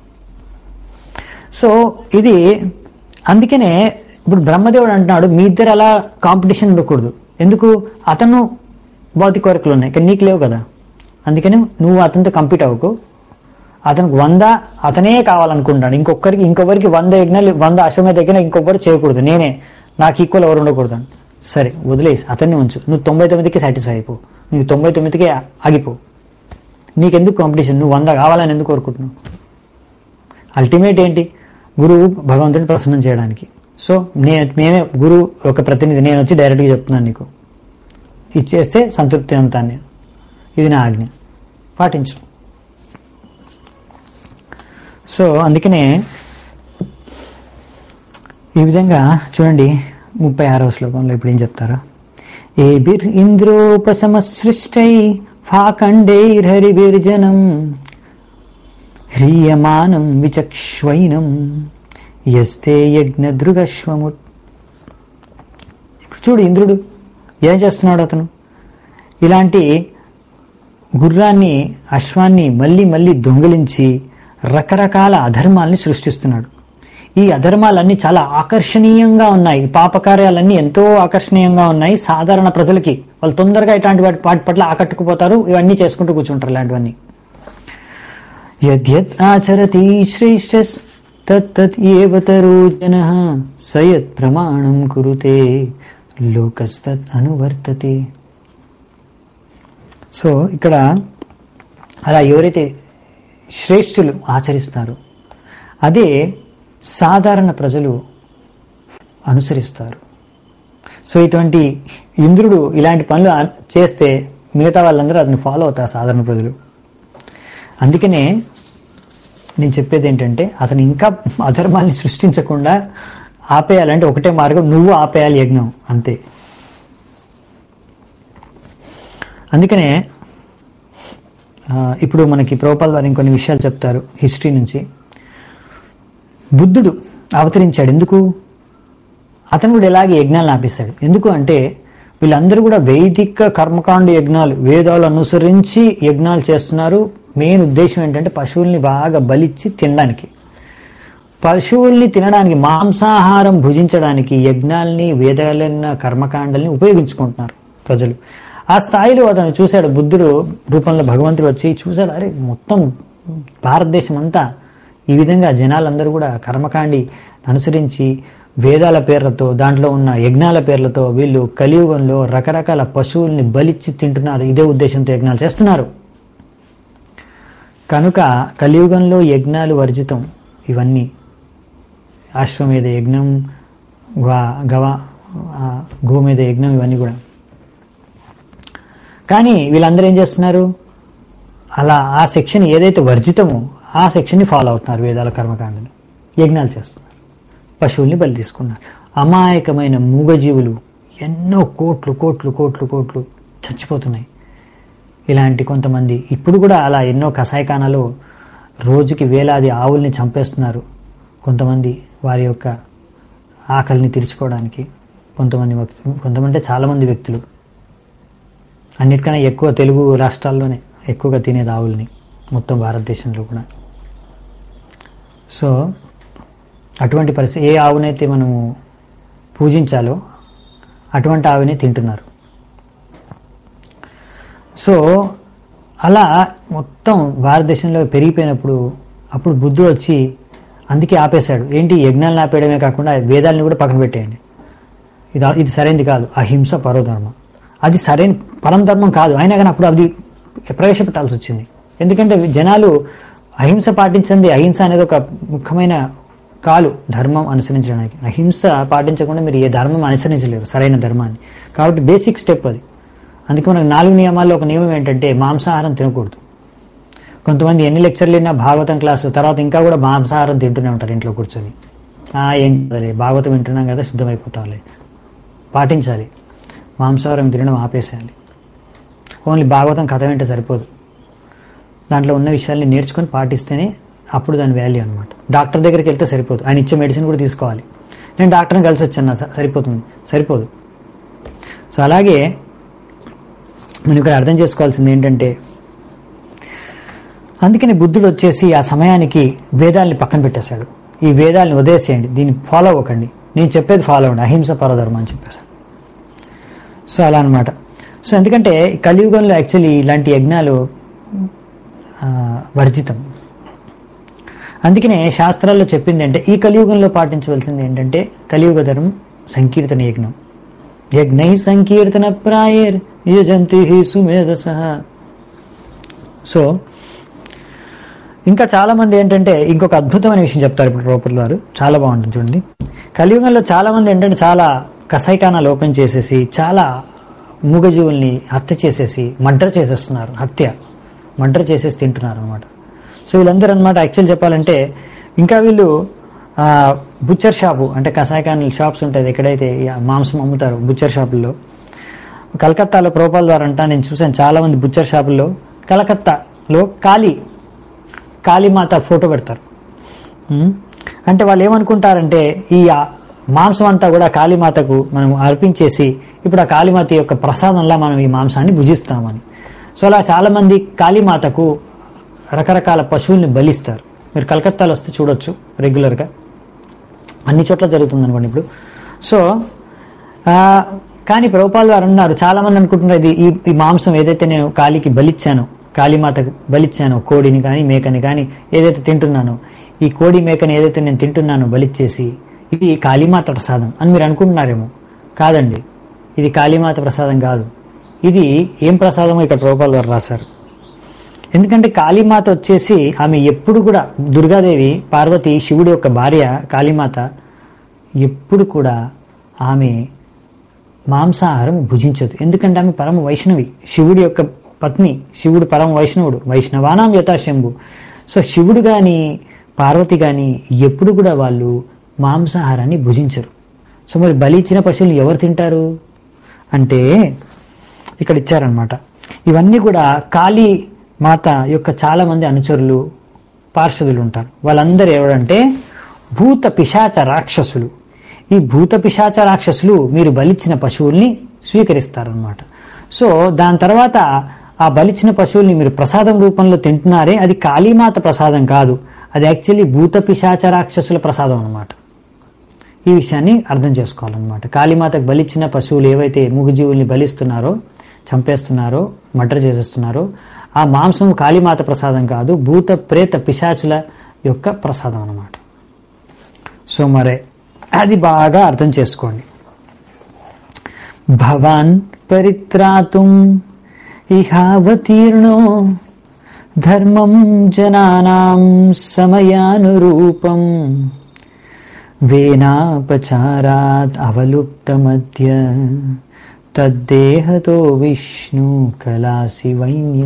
సో ఇది అందుకనే ఇప్పుడు బ్రహ్మదేవుడు అంటున్నాడు మీ ఇద్దరు అలా కాంపిటీషన్ ఉండకూడదు ఎందుకు అతను భౌతిక కోరికలు ఉన్నాయి కానీ నీకు లేవు కదా అందుకని నువ్వు అతనితో కంపీట్ అవ్వకు అతనికి వంద అతనే కావాలనుకుంటాడు ఇంకొకరికి ఇంకొకరికి వంద యజ్ఞాలు వంద అశ్వమేధ యజ్ఞ ఇంకొకరు చేయకూడదు నేనే నాకు ఈక్వల్ ఎవరు ఉండకూడదు అని. సరే వదిలేసి అతన్ని ఉంచు నువ్వు తొంభై తొమ్మిదికి సాటిస్ఫై అయిపో నువ్వు తొంభై తొమ్మిదికి ఆగిపో నీకెందుకు కాంపిటీషన్ నువ్వు వంద కావాలని ఎందుకు కోరుకుంటున్నావు అల్టిమేట్ ఏంటి గురువు భగవంతుడిని ప్రసన్నం చేయడానికి సో నేను మేమే గురువు ఒక ప్రతినిధి నేను వచ్చి డైరెక్ట్గా చెప్తున్నాను నీకు ఇచ్చేస్తే సంతృప్తి అంతాను నేను ఇది నా ఆజ్ఞ పాటించు సో అందుకనే ఈ విధంగా చూడండి ముప్పై ఆరవ శ్లోకంలో ఇప్పుడు ఏం చెప్తారు ఏభిర్ ఇంద్రోపశమసృష్టై ఫాకండైర్హరిభిర్జనం హ్రీయమానం విచక్ష్వైనం యస్తే యజ్ఞదృగశ్వము ఇప్పుడు చూడు ఇంద్రుడు ఏం చేస్తున్నాడు అతను ఇలాంటి గుర్రాన్ని అశ్వాన్ని మళ్ళీ మళ్ళీ దొంగిలించి రకరకాల అధర్మాల్ని సృష్టిస్తున్నాడు ఈ అధర్మాలన్నీ చాలా ఆకర్షణీయంగా ఉన్నాయి పాపకార్యాలన్నీ ఎంతో ఆకర్షణీయంగా ఉన్నాయి సాధారణ ప్రజలకి వాళ్ళు తొందరగా ఇట్లాంటి వాటి వాటి పట్ల ఆకట్టుకుపోతారు ఇవన్నీ చేసుకుంటూ కూర్చుంటారు ఇలాంటివన్నీ యద్యత్ ఆచరతి శ్రేష్ఠస్ తత్తత్ ఏవ తరో జన సయత్ ప్రమాణం కురుతే లోకస్తత్ అనువర్తతే సో ఇక్కడ అలా ఎవరైతే శ్రేష్ఠులు ఆచరిస్తారో అదే సాధారణ ప్రజలు అనుసరిస్తారు సో ఇటువంటి ఇంద్రుడు ఇలాంటి పనులు ఆ- చేస్తే మిగతా వాళ్ళందరూ అతను ఫాలో అవుతారు సాధారణ ప్రజలు అందుకనే నేను చెప్పేది ఏంటంటే అతను ఇంకా అధర్మాన్ని సృష్టించకుండా ఆపేయాలంటే ఒకటే మార్గం నువ్వు ఆపేయాలి యజ్ఞం అంతే అందుకనే ఆ, ఇప్పుడు మనకి ప్రోపాల్ వారు ఇంకొన్ని విషయాలు చెప్తారు హిస్టరీ నుంచి బుద్ధుడు అవతరించాడు ఎందుకు అతను కూడా ఇలాగే యజ్ఞాలను ఆపేశాడు ఎందుకు అంటే వీళ్ళందరూ కూడా వైదిక కర్మకాండ యజ్ఞాలు వేదాలు అనుసరించి యజ్ఞాలు చేస్తున్నారు మెయిన్ ఉద్దేశం ఏంటంటే పశువుల్ని బాగా బలిచ్చి తినడానికి పశువుల్ని తినడానికి మాంసాహారం భుజించడానికి యజ్ఞాల్ని వేదాలన్న కర్మకాండల్ని ఉపయోగించుకుంటున్నారు ప్రజలు ఆ స్థాయిలో అతను చూశాడు బుద్ధుడు రూపంలో భగవంతుడు వచ్చి చూశాడు అరే మొత్తం భారతదేశం అంతా ఈ విధంగా జనాలందరూ కూడా కర్మకాండి అనుసరించి వేదాల పేర్లతో దాంట్లో ఉన్న యజ్ఞాల పేర్లతో వీళ్ళు కలియుగంలో రకరకాల పశువుల్ని బలిచ్చి తింటున్నారు ఇదే ఉద్దేశంతో యజ్ఞాలు చేస్తున్నారు కనుక కలియుగంలో యజ్ఞాలు వర్జితం ఇవన్నీ అశ్వమేధ యజ్ఞం గవ గవ ఆ, గోమేధ యజ్ఞం ఇవన్నీ కూడా కానీ వీళ్ళందరూ ఏం చేస్తున్నారు అలా ఆ సెక్షన్ ఏదైతే వర్జితమో ఆ సెక్షన్ని ఫాలో అవుతున్నారు వేదాల కర్మకాండను యజ్ఞాలు చేస్తున్నారు పశువుల్ని బలి తీసుకున్నారు అమాయకమైన మూగజీవులు ఎన్నో కోట్లు కోట్లు కోట్లు కోట్లు చచ్చిపోతున్నాయి ఇలాంటి కొంతమంది ఇప్పుడు కూడా అలా ఎన్నో కషాయఖానాలు రోజుకి వేలాది ఆవుల్ని చంపేస్తున్నారు కొంతమంది వారి యొక్క ఆకలిని తీర్చుకోవడానికి కొంతమంది వ్యక్తులు కొంతమంది అంటే చాలామంది వ్యక్తులు అన్నిటికన్నా ఎక్కువ తెలుగు రాష్ట్రాల్లోనే ఎక్కువగా తినేది ఆవుల్ని మొత్తం భారతదేశంలో కూడా సో అటువంటి పరిస్థితి ఏ ఆవునైతే మనము పూజించాలో అటువంటి ఆవునే తింటున్నారు సో అలా మొత్తం భారతదేశంలో పెరిగిపోయినప్పుడు అప్పుడు బుద్ధుడు వచ్చి అందుకే ఆపేశాడు ఏంటి యజ్ఞాలను ఆపేయడమే కాకుండా వేదాలను కూడా పక్కన పెట్టేయండి ఇది ఇది సరైనది కాదు అహింస పరోధర్మం అది సరైన పరం ధర్మం కాదు అయినా కానీ అప్పుడు అది ప్రవేశపెట్టాల్సి వచ్చింది ఎందుకంటే జనాలు అహింస పాటించింది అహింస అనేది ఒక ముఖ్యమైన కాలు ధర్మం అనుసరించడానికి అహింస పాటించకుండా మీరు ఏ ధర్మం అనుసరించలేరు సరైన ధర్మాన్ని కాబట్టి బేసిక్ స్టెప్ అది అందుకే మనకు నాలుగు నియమాల్లో ఒక నియమం ఏంటంటే మాంసాహారం తినకూడదు కొంతమంది ఎన్ని లెక్చర్లు విన్నా భాగవతం క్లాసు తర్వాత ఇంకా కూడా మాంసాహారం తింటూనే ఉంటారు ఇంట్లో కూర్చొని "ఆ, ఏం కదలే భాగవతం వింటున్నాం కదా శుద్ధమైపోతాంలే పాటించాలి మాంసాహారం తినడం ఆపేసేయాలి ఓన్లీ భాగవతం కథ వింటే సరిపోదు దాంట్లో ఉన్న విషయాల్ని నేర్చుకొని పాటిస్తేనే అప్పుడు దాని వాల్యూ అనమాట డాక్టర్ దగ్గరికి వెళ్తే సరిపోదు ఆయన ఇచ్చే మెడిసిన్ కూడా తీసుకోవాలి నేను డాక్టర్ని కలిసి వచ్చాను నా స- సరిపోతుంది సరిపోదు సో అలాగే మనం ఇక్కడ అర్థం చేసుకోవాల్సింది ఏంటంటే అందుకని బుద్ధుడు వచ్చేసి ఆ సమయానికి వేదాల్ని పక్కన పెట్టేశాడు ఈ వేదాల్ని వదిలేసేయండి దీన్ని ఫాలో అవ్వకండి నేను చెప్పేది ఫాలో అవ్వండి అహింస పరధర్మం అని చెప్పేశాడు సో అలా అనమాట సో ఎందుకంటే ఈ కలియుగంలో యాక్చువల్లీ ఇలాంటి యజ్ఞాలు ఆ, వర్జితం అందుకనే శాస్త్రాల్లో చెప్పింది అంటే ఈ కలియుగంలో పాటించవలసింది ఏంటంటే కలియుగ ధర్మం సంకీర్తన యజ్ఞం యజ్ఞై సంకీర్తన ప్రాయేర్ యజంతి సుమేధస సో ఇంకా చాలా మంది ఏంటంటే ఇంకొక అద్భుతమైన విషయం చెప్తారు ఇప్పుడు రూపల్ గారు చాలా బాగుంటుంది చూడండి కలియుగంలో చాలా మంది ఏంటంటే చాలా కసాయిఖానాలు ఓపెన్ చేసేసి చాలా మూగజీవుల్ని హత్య చేసేసి మర్డర్ చేసేస్తున్నారు హత్య మర్డర్ చేసేసి తింటున్నారు అనమాట సో వీళ్ళందరూ అనమాట యాక్చువల్ చెప్పాలంటే ఇంకా వీళ్ళు ఆ, బుచ్చర్ షాపు అంటే కసాయిఖానాలు షాప్స్ ఉంటాయి ఎక్కడైతే ఈ మాంసం అమ్ముతారు బుచ్చర్ షాపుల్లో కలకత్తాలో ప్రోపాల్ ద్వారా అంట నేను చూశాను చాలా మంది బుచ్చర్ షాపుల్లో కలకత్తాలో కాళీ కాళీమాత ఫోటో పెడతారు ఉమ్. అంటే వాళ్ళు ఏమనుకుంటారంటే ఈ ఆ మాంసం అంతా కూడా కాళీమాతకు మనం అర్పించేసి ఇప్పుడు ఆ కాళీమాత యొక్క ప్రసాదంలా మనం ఈ మాంసాన్ని భుజిస్తామని సో అలా చాలామంది కాళీమాతకు రకరకాల పశువుల్ని బలిస్తారు మీరు కలకత్తాలో వస్తే చూడొచ్చు రెగ్యులర్గా అన్ని చోట్ల జరుగుతుంది అనుకోండి ఇప్పుడు సో ఆ, కానీ ప్రభుపాల్ గారు అన్నారు చాలా మంది అనుకుంటున్నారు ఇది ఈ ఈ మాంసం ఏదైతే నేను కాళీకి బలిచ్చానో కాళీమాతకు బలిచ్చానో కోడిని కానీ మేకని కానీ ఏదైతే తింటున్నానో ఈ కోడి మేకని ఏదైతే నేను తింటున్నానో బలిచ్చేసి ఇది కాళీమాత ప్రసాదం అని మీరు అనుకుంటున్నారేమో కాదండి ఇది కాళీమాత ప్రసాదం కాదు ఇది ఏం ప్రసాదమో ఇక్కడ ప్రభుపాల్ గారు రాశారు ఎందుకంటే కాళీమాత వచ్చేసి ఆమె ఎప్పుడు కూడా దుర్గాదేవి పార్వతి శివుడి యొక్క భార్య కాళీమాత ఎప్పుడు కూడా ఆమె మాంసాహారం భుజించదు ఎందుకంటే ఆమె పరమ వైష్ణవి శివుడి యొక్క పత్ని శివుడు పరమ వైష్ణవుడు వైష్ణవానాం యథాశంభు సో శివుడు కానీ పార్వతి కానీ ఎప్పుడు కూడా వాళ్ళు మాంసాహారాన్ని భుజించరు సో మరి బలి ఇచ్చిన పశువులు ఎవరు తింటారు అంటే ఇక్కడ ఇచ్చారనమాట ఇవన్నీ కూడా కాళీ మాత యొక్క చాలా మంది అనుచరులు పార్షదులు ఉంటారు వాళ్ళందరూ ఎవరంటే భూత పిశాచ రాక్షసులు ఈ భూత పిశాచ రాక్షసులు మీరు బలిచ్చిన పశువుల్ని స్వీకరిస్తారనమాట సో దాని తర్వాత ఆ బలిచ్చిన పశువుల్ని మీరు ప్రసాదం రూపంలో తింటున్నారే అది కాళీమాత ప్రసాదం కాదు అది యాక్చువల్లీ భూత పిశాచ రాక్షసుల ప్రసాదం అనమాట ఈ విషయాన్ని అర్థం చేసుకోవాలన్నమాట కాళీమాతకు బలిచ్చిన పశువులు ఏవైతే మూగజీవుల్ని బలిస్తున్నారో చంపేస్తున్నారో మర్డర్ చేసేస్తున్నారో ఆ మాంసం కాళీమాత ప్రసాదం కాదు భూత ప్రేత పిశాచుల యొక్క ప్రసాదం అన్నమాట సో మరే అది బాగా అర్థం చేసుకోండి భవాన్ పరిత్రాతుం ఇహావతీర్ణో ధర్మం జనానాం సమయానురూపం వేనాపచారాత్ అవలుప్తమద్య తద్దేహతో విష్ణు కలాసి వైన్య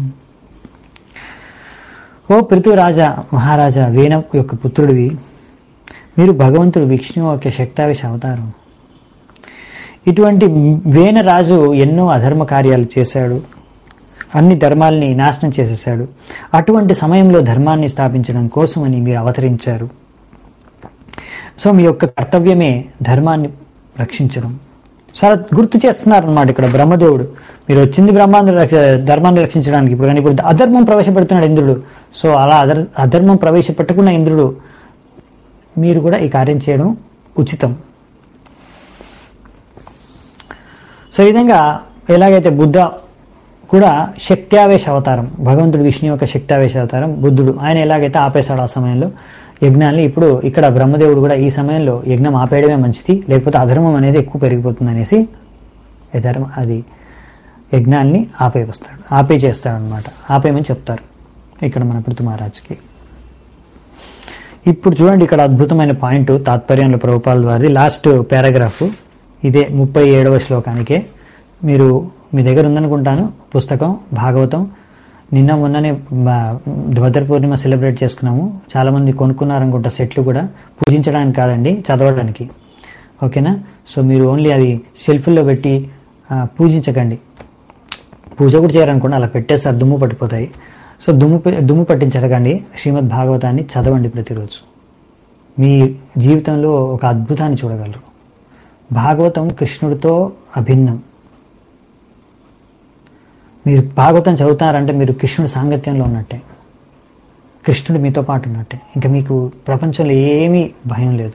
ఓ పృథురాజా మహారాజా వేణ యొక్క పుత్రుడివి మీరు భగవంతుడు విష్ణువు యొక్క శక్తావేశ అవతారం ఇటువంటి వేణ రాజు ఎన్నో అధర్మ కార్యాలు చేశాడు అన్ని ధర్మాల్ని నాశనం చేసేసాడు అటువంటి సమయంలో ధర్మాన్ని స్థాపించడం కోసమని మీరు అవతరించారు సో మీ యొక్క కర్తవ్యమే ధర్మాన్ని రక్షించడం చాలా గుర్తు చేస్తున్నారు అనమాట ఇక్కడ బ్రహ్మదేవుడు మీరు వచ్చింది బ్రహ్మాన్ని రక్ష ధర్మాన్ని రక్షించడానికి ఇప్పుడు కానీ ఇప్పుడు అధర్మం ప్రవేశపెడుతున్నాడు ఇంద్రుడు సో అలా అధర్ అధర్మం ప్రవేశపెట్టకుండా ఇంద్రుడు మీరు కూడా ఈ కార్యం చేయడం ఉచితం సో ఈ విధంగా ఎలాగైతే బుద్ధ కూడా శక్త్యావేశ అవతారం భగవంతుడు విష్ణు యొక్క శక్త్యావేశ అవతారం బుద్ధుడు ఆయన ఎలాగైతే ఆపేశాడు ఆ సమయంలో యజ్ఞాన్ని ఇప్పుడు ఇక్కడ బ్రహ్మదేవుడు కూడా ఈ సమయంలో యజ్ఞం ఆపేయడమే మంచిది లేకపోతే అధర్మం అనేది ఎక్కువ పెరిగిపోతుంది అనేసి యధర్మ అది యజ్ఞాన్ని ఆపే వస్తాడు ఆపే చేస్తాడు అనమాట ఆపేయమని చెప్తారు ఇక్కడ మన పృథు మహారాజ్కి ఇప్పుడు చూడండి ఇక్కడ అద్భుతమైన పాయింట్ తాత్పర్యంలో ప్రభుపాల్ వారిది లాస్ట్ పారాగ్రాఫ్ ఇదే ముప్పై ఏడవ శ్లోకానికే మీరు మీ దగ్గర ఉందనుకుంటాను పుస్తకం భాగవతం నిన్న మొన్ననే బా- భద్ర పూర్ణిమ సెలబ్రేట్ చేసుకున్నాము చాలామంది కొనుక్కున్నారనుకుంటా సెట్లు కూడా పూజించడానికి కాదండి చదవడానికి ఓకేనా సో మీరు ఓన్లీ అది షెల్ఫ్లో పెట్టి ఆ, పూజించకండి పూజ కూడా చేయాలనుకోండి అలా పెట్టేస్తారు దుమ్ము పట్టిపోతాయి సో దుమ్ము ప- దుమ్ము పట్టించకండి శ్రీమద్ భాగవతాన్ని చదవండి ప్రతిరోజు మీ జీవితంలో ఒక అద్భుతాన్ని చూడగలరు భాగవతం కృష్ణుడితో అభిన్నం మీరు భాగవతం చదువుతారంటే మీరు కృష్ణుడి సాంగత్యంలో ఉన్నట్టే కృష్ణుడు మీతో పాటు ఉన్నట్టే ఇంకా మీకు ప్రపంచంలో ఏమీ భయం లేదు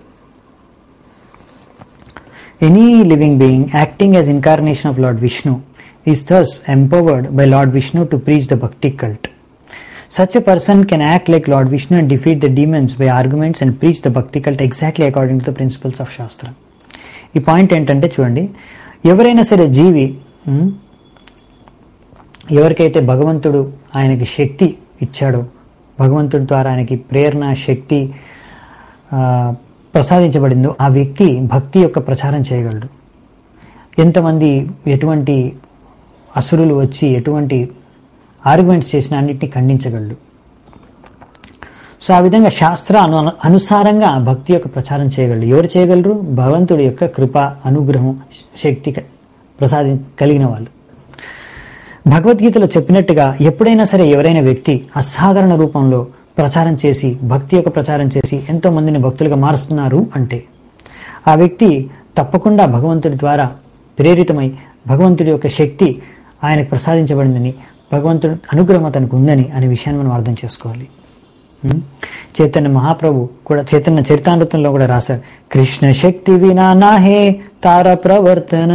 any living being acting as incarnation of lord Vishnu is thus empowered by Lord Vishnu to preach the Bhakti cult. Such a person can act like Lord Vishnu and defeat the demons by arguments and preach the Bhakti cult exactly according to the principles of Shastra. ఈ point ఏంటంటే చూడండి ఎవరైనా సరే జీవి ఉమ్, ఎవరికైతే భగవంతుడు ఆయనకి శక్తి ఇచ్చాడో భగవంతుడి ద్వారా ఆయనకి ప్రేరణ శక్తి ఆ, ప్రసాదించబడిందో ఆ వ్యక్తి భక్తి యొక్క ప్రచారం చేయగలడు ఎంతమంది ఎటువంటి అసురులు వచ్చి ఎటువంటి ఆర్గ్యుమెంట్స్ చేసిన అన్నిటిని ఖండించగలడు సో ఆ విధంగా శాస్త్ర అను అనుసారంగా భక్తి యొక్క ప్రచారం చేయగలరు ఎవరు చేయగలరు భగవంతుడి యొక్క కృప అనుగ్రహం శక్తి క- ప్రసాది కలిగిన వాళ్ళు భగవద్గీతలో చెప్పినట్టుగా ఎప్పుడైనా సరే ఎవరైనా వ్యక్తి అసాధారణ రూపంలో ప్రచారం చేసి భక్తి యొక్క ప్రచారం చేసి ఎంతో మందిని భక్తులుగా మారుస్తున్నారు అంటే ఆ వ్యక్తి తప్పకుండా భగవంతుడి ద్వారా ప్రేరితమై భగవంతుడి యొక్క శక్తి ఆయనకు ప్రసాదించబడిందని భగవంతుడి అనుగ్రహం అతనికి ఉందని అనే విషయాన్ని మనం అర్థం చేసుకోవాలి ఉం? చైతన్య మహాప్రభు కూడా చైతన్య చరితామృతంలో కూడా రాశారు కృష్ణ శక్తి వినా నాహే తార ప్రవర్తన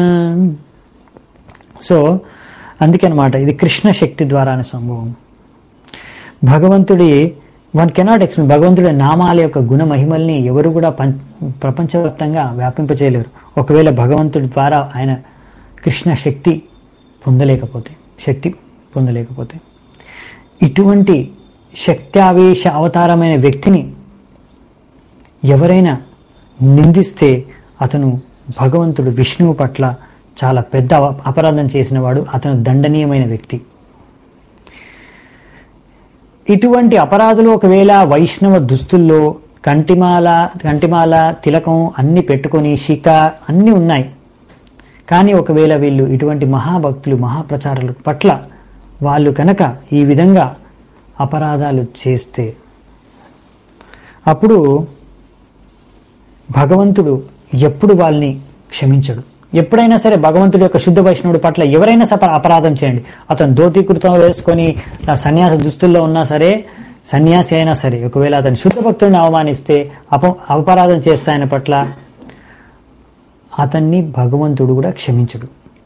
సో అందుకే అనమాట ఇది కృష్ణ శక్తి ద్వారా అనే సంభవం భగవంతుడి వన్ కెనాట్ ఎక్స్ప్లెయిన్ భగవంతుడి నామాల యొక్క గుణ మహిమల్ని ఎవరు కూడా పం ప్రపంచవ్యాప్తంగా వ్యాపింపచేయలేరు ఒకవేళ భగవంతుడి ద్వారా ఆయన కృష్ణ శక్తి పొందలేకపోతే శక్తి పొందలేకపోతే ఇటువంటి శక్త్యావేశ అవతారమైన వ్యక్తిని ఎవరైనా నిందిస్తే అతను భగవంతుడు విష్ణువు పట్ల చాలా పెద్ద అవ- అపరాధం చేసినవాడు అతను దండనీయమైన వ్యక్తి ఇటువంటి అపరాధులు ఒకవేళ వైష్ణవ దుస్తుల్లో కంటిమాల కంటిమాల తిలకం అన్ని పెట్టుకొని శిఖ అన్నీ ఉన్నాయి కానీ ఒకవేళ వీళ్ళు ఇటువంటి మహాభక్తులు మహాప్రచారుల పట్ల వాళ్ళు కనుక ఈ విధంగా అపరాధాలు చేస్తే అప్పుడు భగవంతుడు ఎప్పుడు వాళ్ళని క్షమించడు ఎప్పుడైనా సరే భగవంతుడి యొక్క శుద్ధ వైష్ణవుడి పట్ల ఎవరైనా సప అపరాధం చేయండి అతను ధోతీకృతం వేసుకొని ఆ సన్యాస దుస్తుల్లో ఉన్నా సరే సన్యాసి అయినా సరే ఒకవేళ అతను శుద్ధ భక్తుడిని అవమానిస్తే అప అపరాధం చేస్తే ఆయన పట్ల అతన్ని భగవంతుడు కూడా క్షమించడు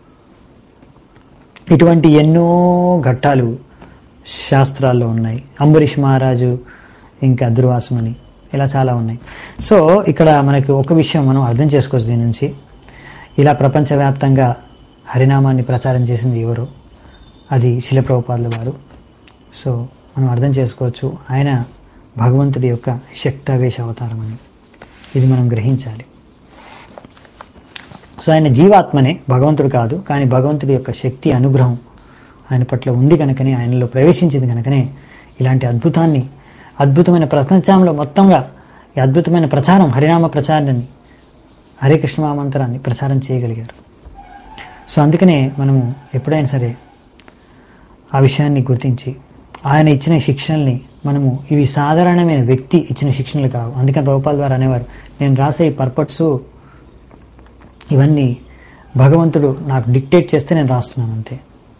ఇటువంటి ఎన్నో ఘట్టాలు శాస్త్రాల్లో ఉన్నాయి అంబరీష్ మహారాజు ఇంకా దుర్వాసమని ఇలా చాలా ఉన్నాయి సో ఇక్కడ మనకి ఒక విషయం మనం అర్థం చేసుకోవచ్చు దీని నుంచి ఇలా ప్రపంచవ్యాప్తంగా హరినామాన్ని ప్రచారం చేసింది ఎవరు అది శిలప్రభుపాదుల వారు సో మనం అర్థం చేసుకోవచ్చు ఆయన భగవంతుడి యొక్క శక్తావేశ అవతారం అని ఇది మనం గ్రహించాలి సో ఆయన జీవాత్మనే భగవంతుడు కాదు కానీ భగవంతుడి యొక్క శక్తి అనుగ్రహం ఆయన పట్ల ఉంది కనుకనే ఆయనలో ప్రవేశించింది కనుకనే ఇలాంటి అద్భుతాన్ని అద్భుతమైన ప్రపంచంలో మొత్తంగా ఈ అద్భుతమైన ప్రచారం హరినామ ప్రచారాన్ని హరే కృష్ణ మహామంత్రాన్ని ప్రచారం చేయగలిగారు సో అందుకనే మనము ఎప్పుడైనా సరే ఆ విషయాన్ని గుర్తించి ఆయన ఇచ్చిన శిక్షణల్ని మనము ఇవి సాధారణమైన వ్యక్తి ఇచ్చిన శిక్షణలు కావు అందుకని ప్రభుపాల్ ద్వారా అనేవారు నేను రాసే ఈ పర్పట్స్ ఇవన్నీ భగవంతుడు నాకు డిక్టేట్ చేస్తే నేను రాస్తున్నాను అంతే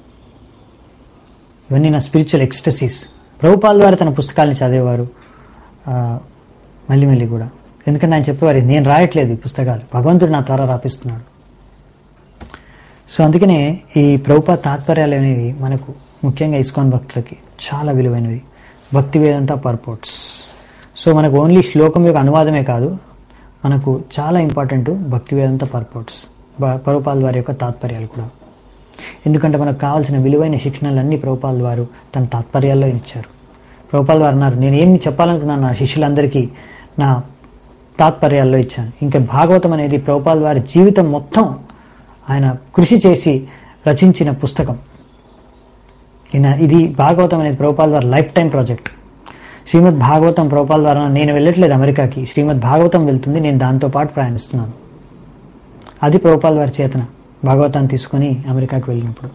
ఇవన్నీ నా స్పిరిచువల్ ఎక్స్టసీస్ ప్రభుపాల్ ద్వారా తన పుస్తకాలను చదివేవారు ఆ, మళ్ళీ మళ్ళీ కూడా ఎందుకంటే ఆయన చెప్పేవారు నేను రాయట్లేదు ఈ పుస్తకాలు భగవంతుడు నా ద్వారా రాపిస్తున్నాడు సో అందుకనే ఈ ప్రభుపాద తాత్పర్యాలు అనేవి మనకు ముఖ్యంగా ఇస్కాన్ భక్తులకి చాలా విలువైనవి భక్తి వేదంత పర్పోర్ట్స్ సో మనకు ఓన్లీ శ్లోకం యొక్క అనువాదమే కాదు మనకు చాలా ఇంపార్టెంట్ భక్తి వేదంత పర్పోర్ట్స్ ప్రభుపాల్ వారి యొక్క తాత్పర్యాలు కూడా ఎందుకంటే మనకు కావాల్సిన విలువైన శిక్షణలన్నీ ప్రభుపాల్ వారు తన తాత్పర్యాల్లో ఇచ్చారు ప్రభుపాల్ వారు అన్నారు నేను ఏమి చెప్పాలనుకున్నాను నా శిష్యులందరికీ నా తాత్పర్యాల్లో ఇచ్చాను ఇంకా భాగవతం అనేది ప్రభుపాల్ వారి జీవితం మొత్తం ఆయన కృషి చేసి రచించిన పుస్తకం ఈయన- ఇది భాగవతం అనేది ప్రభుపాల్ వారి life time project Shrimad Bhagavatam Prabhupada ద్వారా నేను వెళ్ళట్లేదు అమెరికాకి శ్రీమద్ భాగవతం వెళ్తుంది నేను దాంతో పాటు ప్రయాణిస్తున్నాను అది ప్రభుపాల్ వారి చేతన భాగవతాన్ని తీసుకొని అమెరికాకి వెళ్ళినప్పుడు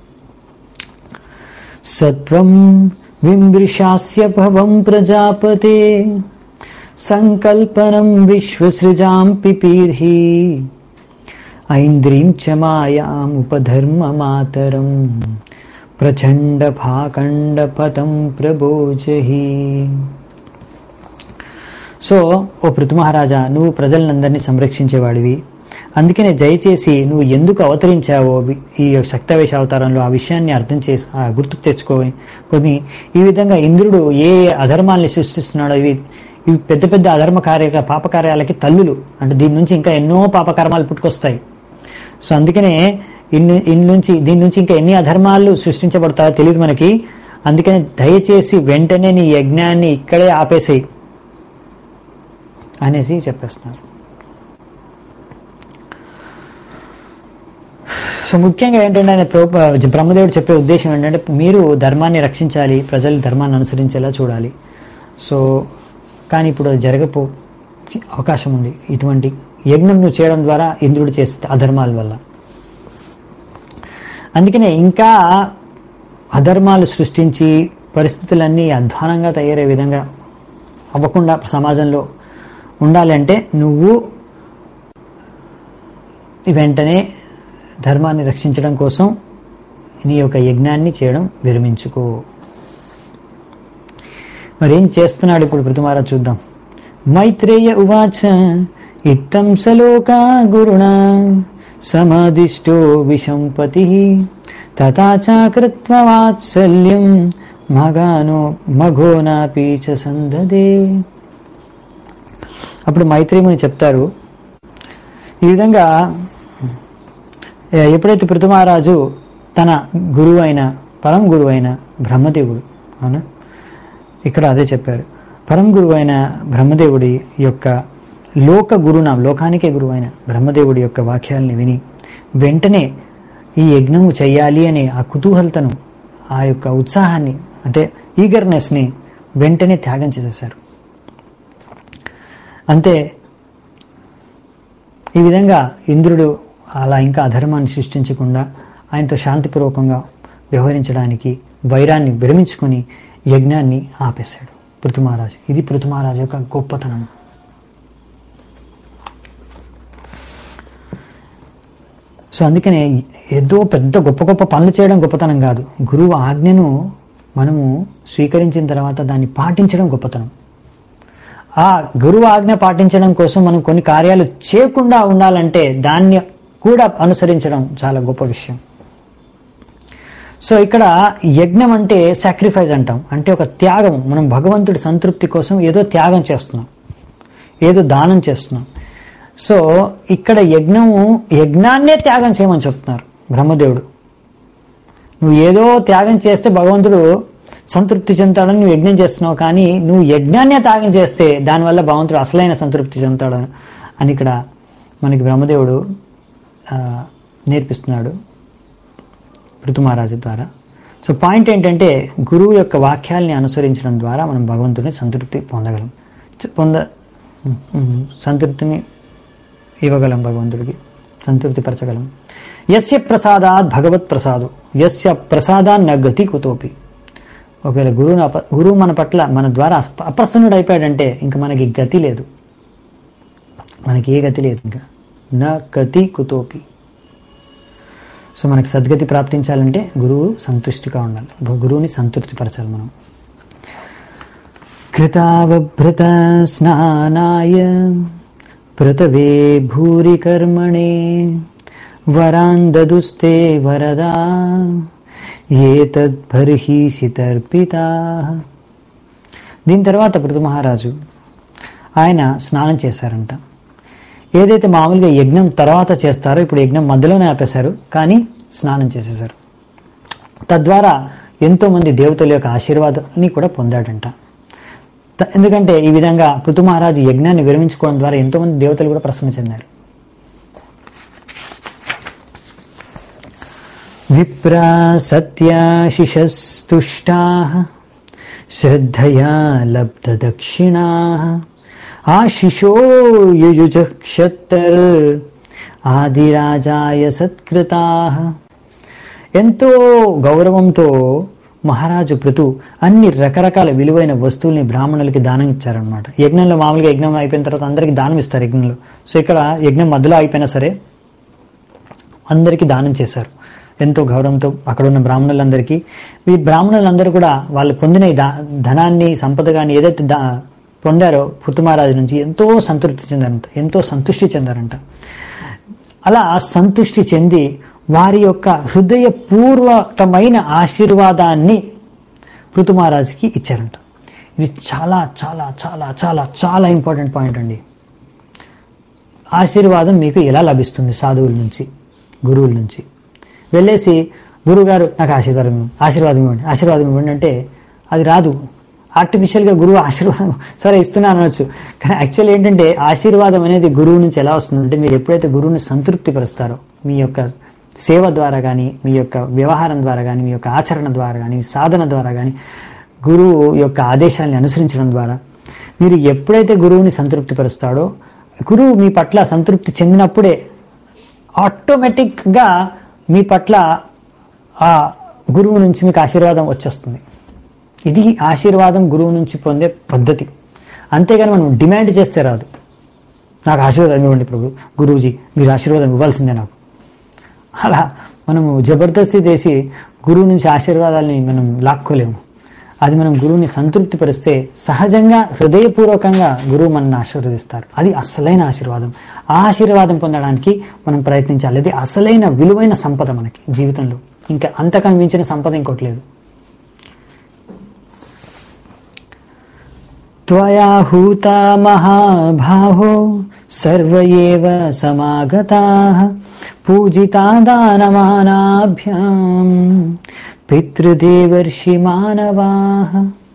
సత్వం విమృశాస్య భవం ప్రజాపతే సంకల్పనం విశ్వసృజాం పిపీర్హి ఐంద్రీం చ మాయాముపధర్మ మాతరం ప్రచండ భాకండ పతం ప్రబోజహి సో ఓ పృథు మహారాజా నువ్వు ప్రజలందరినీ సంరక్షించేవాడివి అందుకనే దయచేసి నువ్వు ఎందుకు అవతరించావో వి- ఈ శక్తవేశ అవతారంలో ఆ విషయాన్ని అర్థం చేసి ఆ గుర్తుకు తెచ్చుకో కొన్ని ఈ విధంగా ఇంద్రుడు ఏ ఏ అధర్మాల్ని సృష్టిస్తున్నాడో ఇవి ఇవి పెద్ద పెద్ద అధర్మ కార్య పాపకార్యాలకి తల్లులు అంటే దీని నుంచి ఇంకా ఎన్నో పాపకర్మాలు పుట్టుకొస్తాయి సో అందుకనే ఇన్ని ఇన్ని నుంచి దీని నుంచి ఇంకా ఎన్ని అధర్మాలు సృష్టించబడతాయో తెలియదు మనకి అందుకని దయచేసి వెంటనే నీ యజ్ఞాన్ని ఇక్కడే ఆపేసేయి అనేసి చెప్పేస్తున్నారు సో ముఖ్యంగా ఏంటంటే ఆయన ప్రభు- బ్రహ్మదేవుడు చెప్పే ఉద్దేశం ఏంటంటే మీరు ధర్మాన్ని రక్షించాలి ప్రజలు ధర్మాన్ని అనుసరించేలా చూడాలి సో కానీ ఇప్పుడు అది జరగపో అవకాశం ఉంది ఇటువంటి యజ్ఞం నువ్వు చేయడం ద్వారా ఇంద్రుడు చేస్తే అధర్మాల వల్ల అందుకనే ఇంకా అధర్మాలు సృష్టించి పరిస్థితులన్నీ అధ్వానంగా తయారయ్యే విధంగా అవ్వకుండా సమాజంలో ఉండాలంటే నువ్వు వెంటనే ధర్మాన్ని రక్షించడం కోసం నీ యొక్క యజ్ఞాన్ని చేయడం విరమించుకో మరి ఏం చేస్తున్నాడు ఇప్పుడు ప్రతిమారా చూద్దాం మైత్రేయ ఉవాచ ఇత్తం సలోకా గురుణ సమాదిష్టో విషంపతి తథా చాకృత్వ వాత్సల్యం మగానో మఘోనాపి చ సందదే అప్పుడు మైత్రేయుని చెప్తారు ఈ విధంగా ఏ, ఎప్పుడైతే పృథుమహారాజు తన గురువు అయిన పరం గురువు అయిన బ్రహ్మదేవుడు అవునా ఇక్కడ అదే చెప్పారు పరం గురువు అయిన బ్రహ్మదేవుడి యొక్క లోక గురున లోకానికే గురువు అయిన బ్రహ్మదేవుడి యొక్క వాక్యాల్ని విని వెంటనే ఈ యజ్ఞము చెయ్యాలి అనే ఆ కుతూహలతను ఆ యొక్క ఉత్సాహాన్ని అంటే ఈగర్నెస్ని వెంటనే త్యాగం చేసేశారు అంతే ఈ విధంగా ఇంద్రుడు అలా ఇంకా అధర్మాన్ని సృష్టించకుండా ఆయనతో శాంతిపూర్వకంగా వ్యవహరించడానికి వైరాన్ని విరమించుకొని యజ్ఞాన్ని ఆపేశాడు పృథుమహారాజు ఇది పృథుమహారాజు యొక్క గొప్పతనం సో అందుకనే ఏదో పెద్ద గొప్ప గొప్ప పనులు చేయడం గొప్పతనం కాదు గురువు ఆజ్ఞను మనము స్వీకరించిన తర్వాత దాన్ని పాటించడం గొప్పతనం ఆ గురువు ఆజ్ఞ పాటించడం కోసం మనం కొన్ని కార్యాలు చేయకుండా ఉండాలంటే దాన్ని కూడా అనుసరించడం చాలా గొప్ప విషయం సో ఇక్కడ యజ్ఞం అంటే సాక్రిఫైస్ అంటాం అంటే ఒక త్యాగం మనం భగవంతుడి సంతృప్తి కోసం ఏదో త్యాగం చేస్తున్నాం ఏదో దానం చేస్తున్నాం సో ఇక్కడ యజ్ఞము యజ్ఞాన్నే త్యాగం చేయమని చెప్తున్నారు బ్రహ్మదేవుడు నువ్వు ఏదో త్యాగం చేస్తే భగవంతుడు సంతృప్తి చెందుతాడని నువ్వు యజ్ఞం చేస్తున్నావు కానీ నువ్వు యజ్ఞాన్నే త్యాగం చేస్తే దానివల్ల భగవంతుడు అసలైన సంతృప్తి చెందుతాడు అని ఇక్కడ మనకి బ్రహ్మదేవుడు ఆ, నేర్పిస్తున్నాడు ఋతుమహారాజు ద్వారా సో పాయింట్ ఏంటంటే గురువు యొక్క వాక్యాల్ని అనుసరించడం ద్వారా మనం భగవంతుడిని సంతృప్తి పొందగలం చ- పొంద ఉమ్, ఉమ్, సంతృప్తిని ఇవ్వగలం భగవంతుడికి సంతృప్తిపరచగలం యస్య ప్రసాదాత్ భగవత్ ప్రసాదు యస్య ప్రసాదాన్న గతి కుతోపి ఒకవేళ గురువుని అప గురువు మన పట్ల మన ద్వారా అప- అప్రసన్నుడు అయిపోయాడంటే ఇంకా మనకి గతి లేదు మనకి ఏ గతి లేదు ఇంకా నా గతి కుతోపి సో మనకి సద్గతి ప్రాప్తించాలంటే గురువు సంతుష్టిగా ఉండాలి గురువుని సంతృప్తిపరచాలి మనం కృతావభృత స్నానాయ పృథవే భూరి కర్మణే వరాన్ దదుస్తే వరదా ఏతద్బర్హీషి తర్పితా దీని తర్వాత పృథు మహారాజు ఆయన స్నానం చేశారంట ఏదైతే మామూలుగా యజ్ఞం తర్వాత చేస్తారో ఇప్పుడు యజ్ఞం మధ్యలోనే ఆపేశారు కానీ స్నానం చేసేశారు తద్వారా ఎంతోమంది దేవతల యొక్క ఆశీర్వాదాన్ని కూడా పొందాడంట త- ఎందుకంటే ఈ విధంగా పృథు మహారాజు యజ్ఞాన్ని విరమించుకోవడం ద్వారా ఎంతోమంది దేవతలు కూడా ప్రసన్న చెందారు విప్రా సత్యాశిషస్తుష్టా శ్రద్ధయా లబ్ధదక్షిణా ఆశిషో యుయుజ క్షత్తర్ ఆదిరాజాయ సత్కృతా ఎంతో గౌరవంతో మహారాజు పృథు అన్ని రకరకాల విలువైన వస్తువుల్ని బ్రాహ్మణులకి దానం ఇచ్చారనమాట యజ్ఞంలో మామూలుగా యజ్ఞం అయిపోయిన తర్వాత అందరికీ దానం ఇస్తారు యజ్ఞంలో సో ఇక్కడ యజ్ఞం మధ్యలో అయిపోయినా సరే అందరికీ దానం చేశారు ఎంతో గౌరవంతో అక్కడ ఉన్న బ్రాహ్మణులందరికీ ఈ బ్రాహ్మణులందరూ కూడా వాళ్ళు పొందిన ఈ దా- ధనాన్ని సంపద కానీ ఏదైతే దా పొందారో పృథుమహారాజు నుంచి ఎంతో సంతృప్తి చెందారంట ఎంతో సంతృష్టి చెందారంట అలా సంతృష్టి చెంది వారి యొక్క హృదయపూర్వకమైన ఆశీర్వాదాన్ని పృథుమహారాజుకి ఇచ్చారంట ఇది చాలా చాలా చాలా చాలా చాలా ఇంపార్టెంట్ పాయింట్ అండి ఆశీర్వాదం మీకు ఎలా లభిస్తుంది సాధువుల నుంచి గురువుల నుంచి వెళ్ళేసి గురువుగారు నాకు ఆశీర్వాదం ఇవ్వండి ఆశీర్వాదం ఇవ్వండి ఆశీర్వాదం ఇవ్వండి అంటే అది రాదు ఆర్టిఫిషియల్గా గురువు ఆశీర్వాదం సరే ఇస్తున్నాను అనొచ్చు కానీ యాక్చువల్ ఏంటంటే ఆశీర్వాదం అనేది గురువు నుంచి ఎలా వస్తుందంటే మీరు ఎప్పుడైతే గురువుని సంతృప్తి పరుస్తారో మీ యొక్క సేవ ద్వారా కానీ మీ యొక్క వ్యవహారం ద్వారా కానీ మీ యొక్క ఆచరణ ద్వారా కానీ మీ సాధన ద్వారా కానీ గురువు యొక్క ఆదేశాన్ని అనుసరించడం ద్వారా మీరు ఎప్పుడైతే గురువుని సంతృప్తి పరుస్తాడో గురువు మీ పట్ల సంతృప్తి చెందినప్పుడే ఆటోమేటిక్గా మీ పట్ల ఆ గురువు నుంచి మీకు ఆశీర్వాదం వచ్చేస్తుంది ఇది ఆశీర్వాదం గురువు నుంచి పొందే పద్ధతి అంతేగాని మనం డిమాండ్ చేస్తే రాదు నాకు ఆశీర్వాదం ఇవ్వండి ప్రభు గురూజీ మీరు ఆశీర్వాదం ఇవ్వాల్సిందే నాకు అలా మనము జబర్దస్తి చేసి గురువు నుంచి ఆశీర్వాదాలని మనం లాక్కోలేము అది మనం గురువుని సంతృప్తి పరిస్తే సహజంగా హృదయపూర్వకంగా గురువు మనల్ని ఆశీర్వదిస్తారు అది అసలైన ఆశీర్వాదం ఆ ఆశీర్వాదం పొందడానికి మనం ప్రయత్నించాలి అది అసలైన విలువైన సంపద మనకి జీవితంలో ఇంకా అంతకన్నా మించిన సంపద ఇంకోటి లేదు त्वया हूता महाभाहो सर्व एव समागताः पूजिता दानमानाभ्याम् పితృదేవర్షి మానవాహ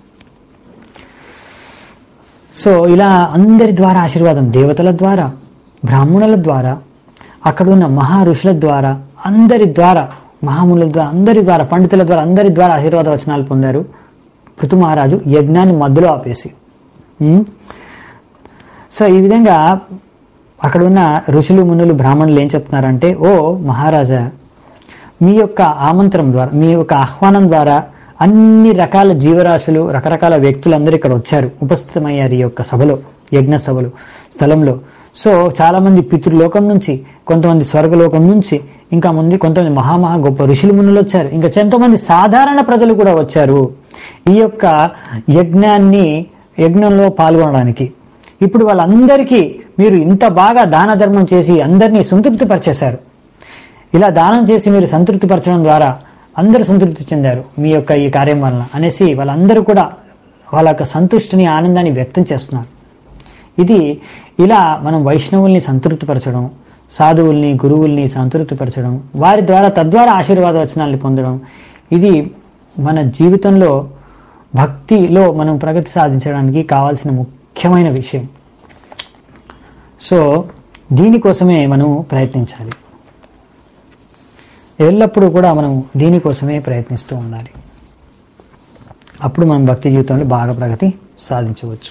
సో ఇలా అందరి ద్వారా ఆశీర్వాదం దేవతల ద్వారా బ్రాహ్మణుల ద్వారా అక్కడ ఉన్న మహా ఋషుల ద్వారా అందరి ద్వారా మహాముల ద్వారా అందరి ద్వారా పండితుల ద్వారా అందరి ద్వారా ఆశీర్వాద వచనాలు పొందారు పృథు మహారాజు యజ్ఞాన్ని మధ్యలో ఆపేసి ఉమ్. సో ఈ విధంగా అక్కడ ఉన్న ఋషులు మునులు బ్రాహ్మణులు ఏం చెప్తున్నారంటే ఓ మహారాజా మీ యొక్క ఆమంత్రం ద్వారా మీ యొక్క ఆహ్వానం ద్వారా అన్ని రకాల జీవరాశులు రకరకాల వ్యక్తులందరూ ఇక్కడ వచ్చారు ఉపస్థితమయ్యారు ఈ యొక్క సభలో యజ్ఞ సభలో స్థలంలో సో చాలా మంది పితృలోకం నుంచి కొంతమంది స్వర్గలోకం నుంచి ఇంకా ముందు కొంతమంది మహామహా గొప్ప ఋషులు మునులు వచ్చారు ఇంకా ఎంతోమంది సాధారణ ప్రజలు కూడా వచ్చారు ఈ యొక్క యజ్ఞాన్ని యజ్ఞంలో పాల్గొనడానికి ఇప్పుడు వాళ్ళందరికీ మీరు ఇంత బాగా దాన ధర్మం చేసి అందరినీ సంతృప్తిపరిచేశారు ఇలా దానం చేసి మీరు సంతృప్తిపరచడం ద్వారా అందరూ సంతృప్తి చెందారు మీ యొక్క ఈ కార్యం వలన అనేసి వాళ్ళందరూ కూడా వాళ్ళ యొక్క సంతుష్టిని ఆనందాన్ని వ్యక్తం చేస్తున్నారు ఇది ఇలా మనం వైష్ణవుల్ని సంతృప్తిపరచడం సాధువుల్ని గురువుల్ని సంతృప్తిపరచడం వారి ద్వారా తద్వారా ఆశీర్వాద వచనాల్ని పొందడం ఇది మన జీవితంలో భక్తిలో మనం ప్రగతి సాధించడానికి కావాల్సిన ముఖ్యమైన విషయం సో దీనికోసమే మనం ప్రయత్నించాలి ఎల్లప్పుడూ కూడా మనం దీనికోసమే ప్రయత్నిస్తూ ఉండాలి అప్పుడు మనం భక్తి జీవితంలో బాగా ప్రగతి సాధించవచ్చు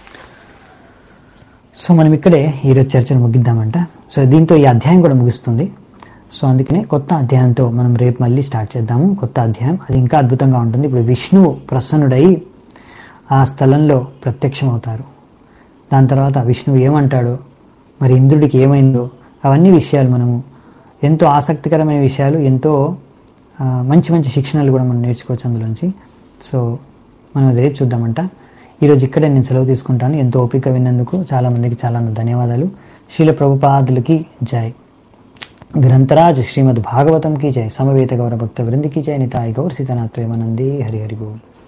సో మనం ఇక్కడే ఈరోజు చర్చను ముగిద్దామంట సో దీంతో ఈ అధ్యాయం కూడా ముగుస్తుంది సో అందుకనే కొత్త అధ్యాయంతో మనం రేపు మళ్ళీ స్టార్ట్ చేద్దాము కొత్త అధ్యాయం అది ఇంకా అద్భుతంగా ఉంటుంది ఇప్పుడు విష్ణువు ప్రసన్నుడై ఆ స్థలంలో ప్రత్యక్షమవుతారు దాని తర్వాత విష్ణువు ఏమంటాడో మరి ఇంద్రుడికి ఏమైందో అవన్నీ విషయాలు మనము ఎంతో ఆసక్తికరమైన విషయాలు ఎంతో ఆ, మంచి మంచి శిక్షణలు కూడా మనం నేర్చుకోవచ్చు అందులోంచి సో మనం అది రేపు చూద్దామంట ఈరోజు ఇక్కడే నేను సెలవు తీసుకుంటాను ఎంతో ఓపిక విన్నందుకు చాలామందికి చాలా ధన్యవాదాలు శీల ప్రభుపాదులకి జై గ్రంథరాజ్ శ్రీమద్ భాగవతం की जय समवेत गौर भक्त वृंद की जय निताय गौर सीतानाथ प्रेमानंदी हरि हरि बोल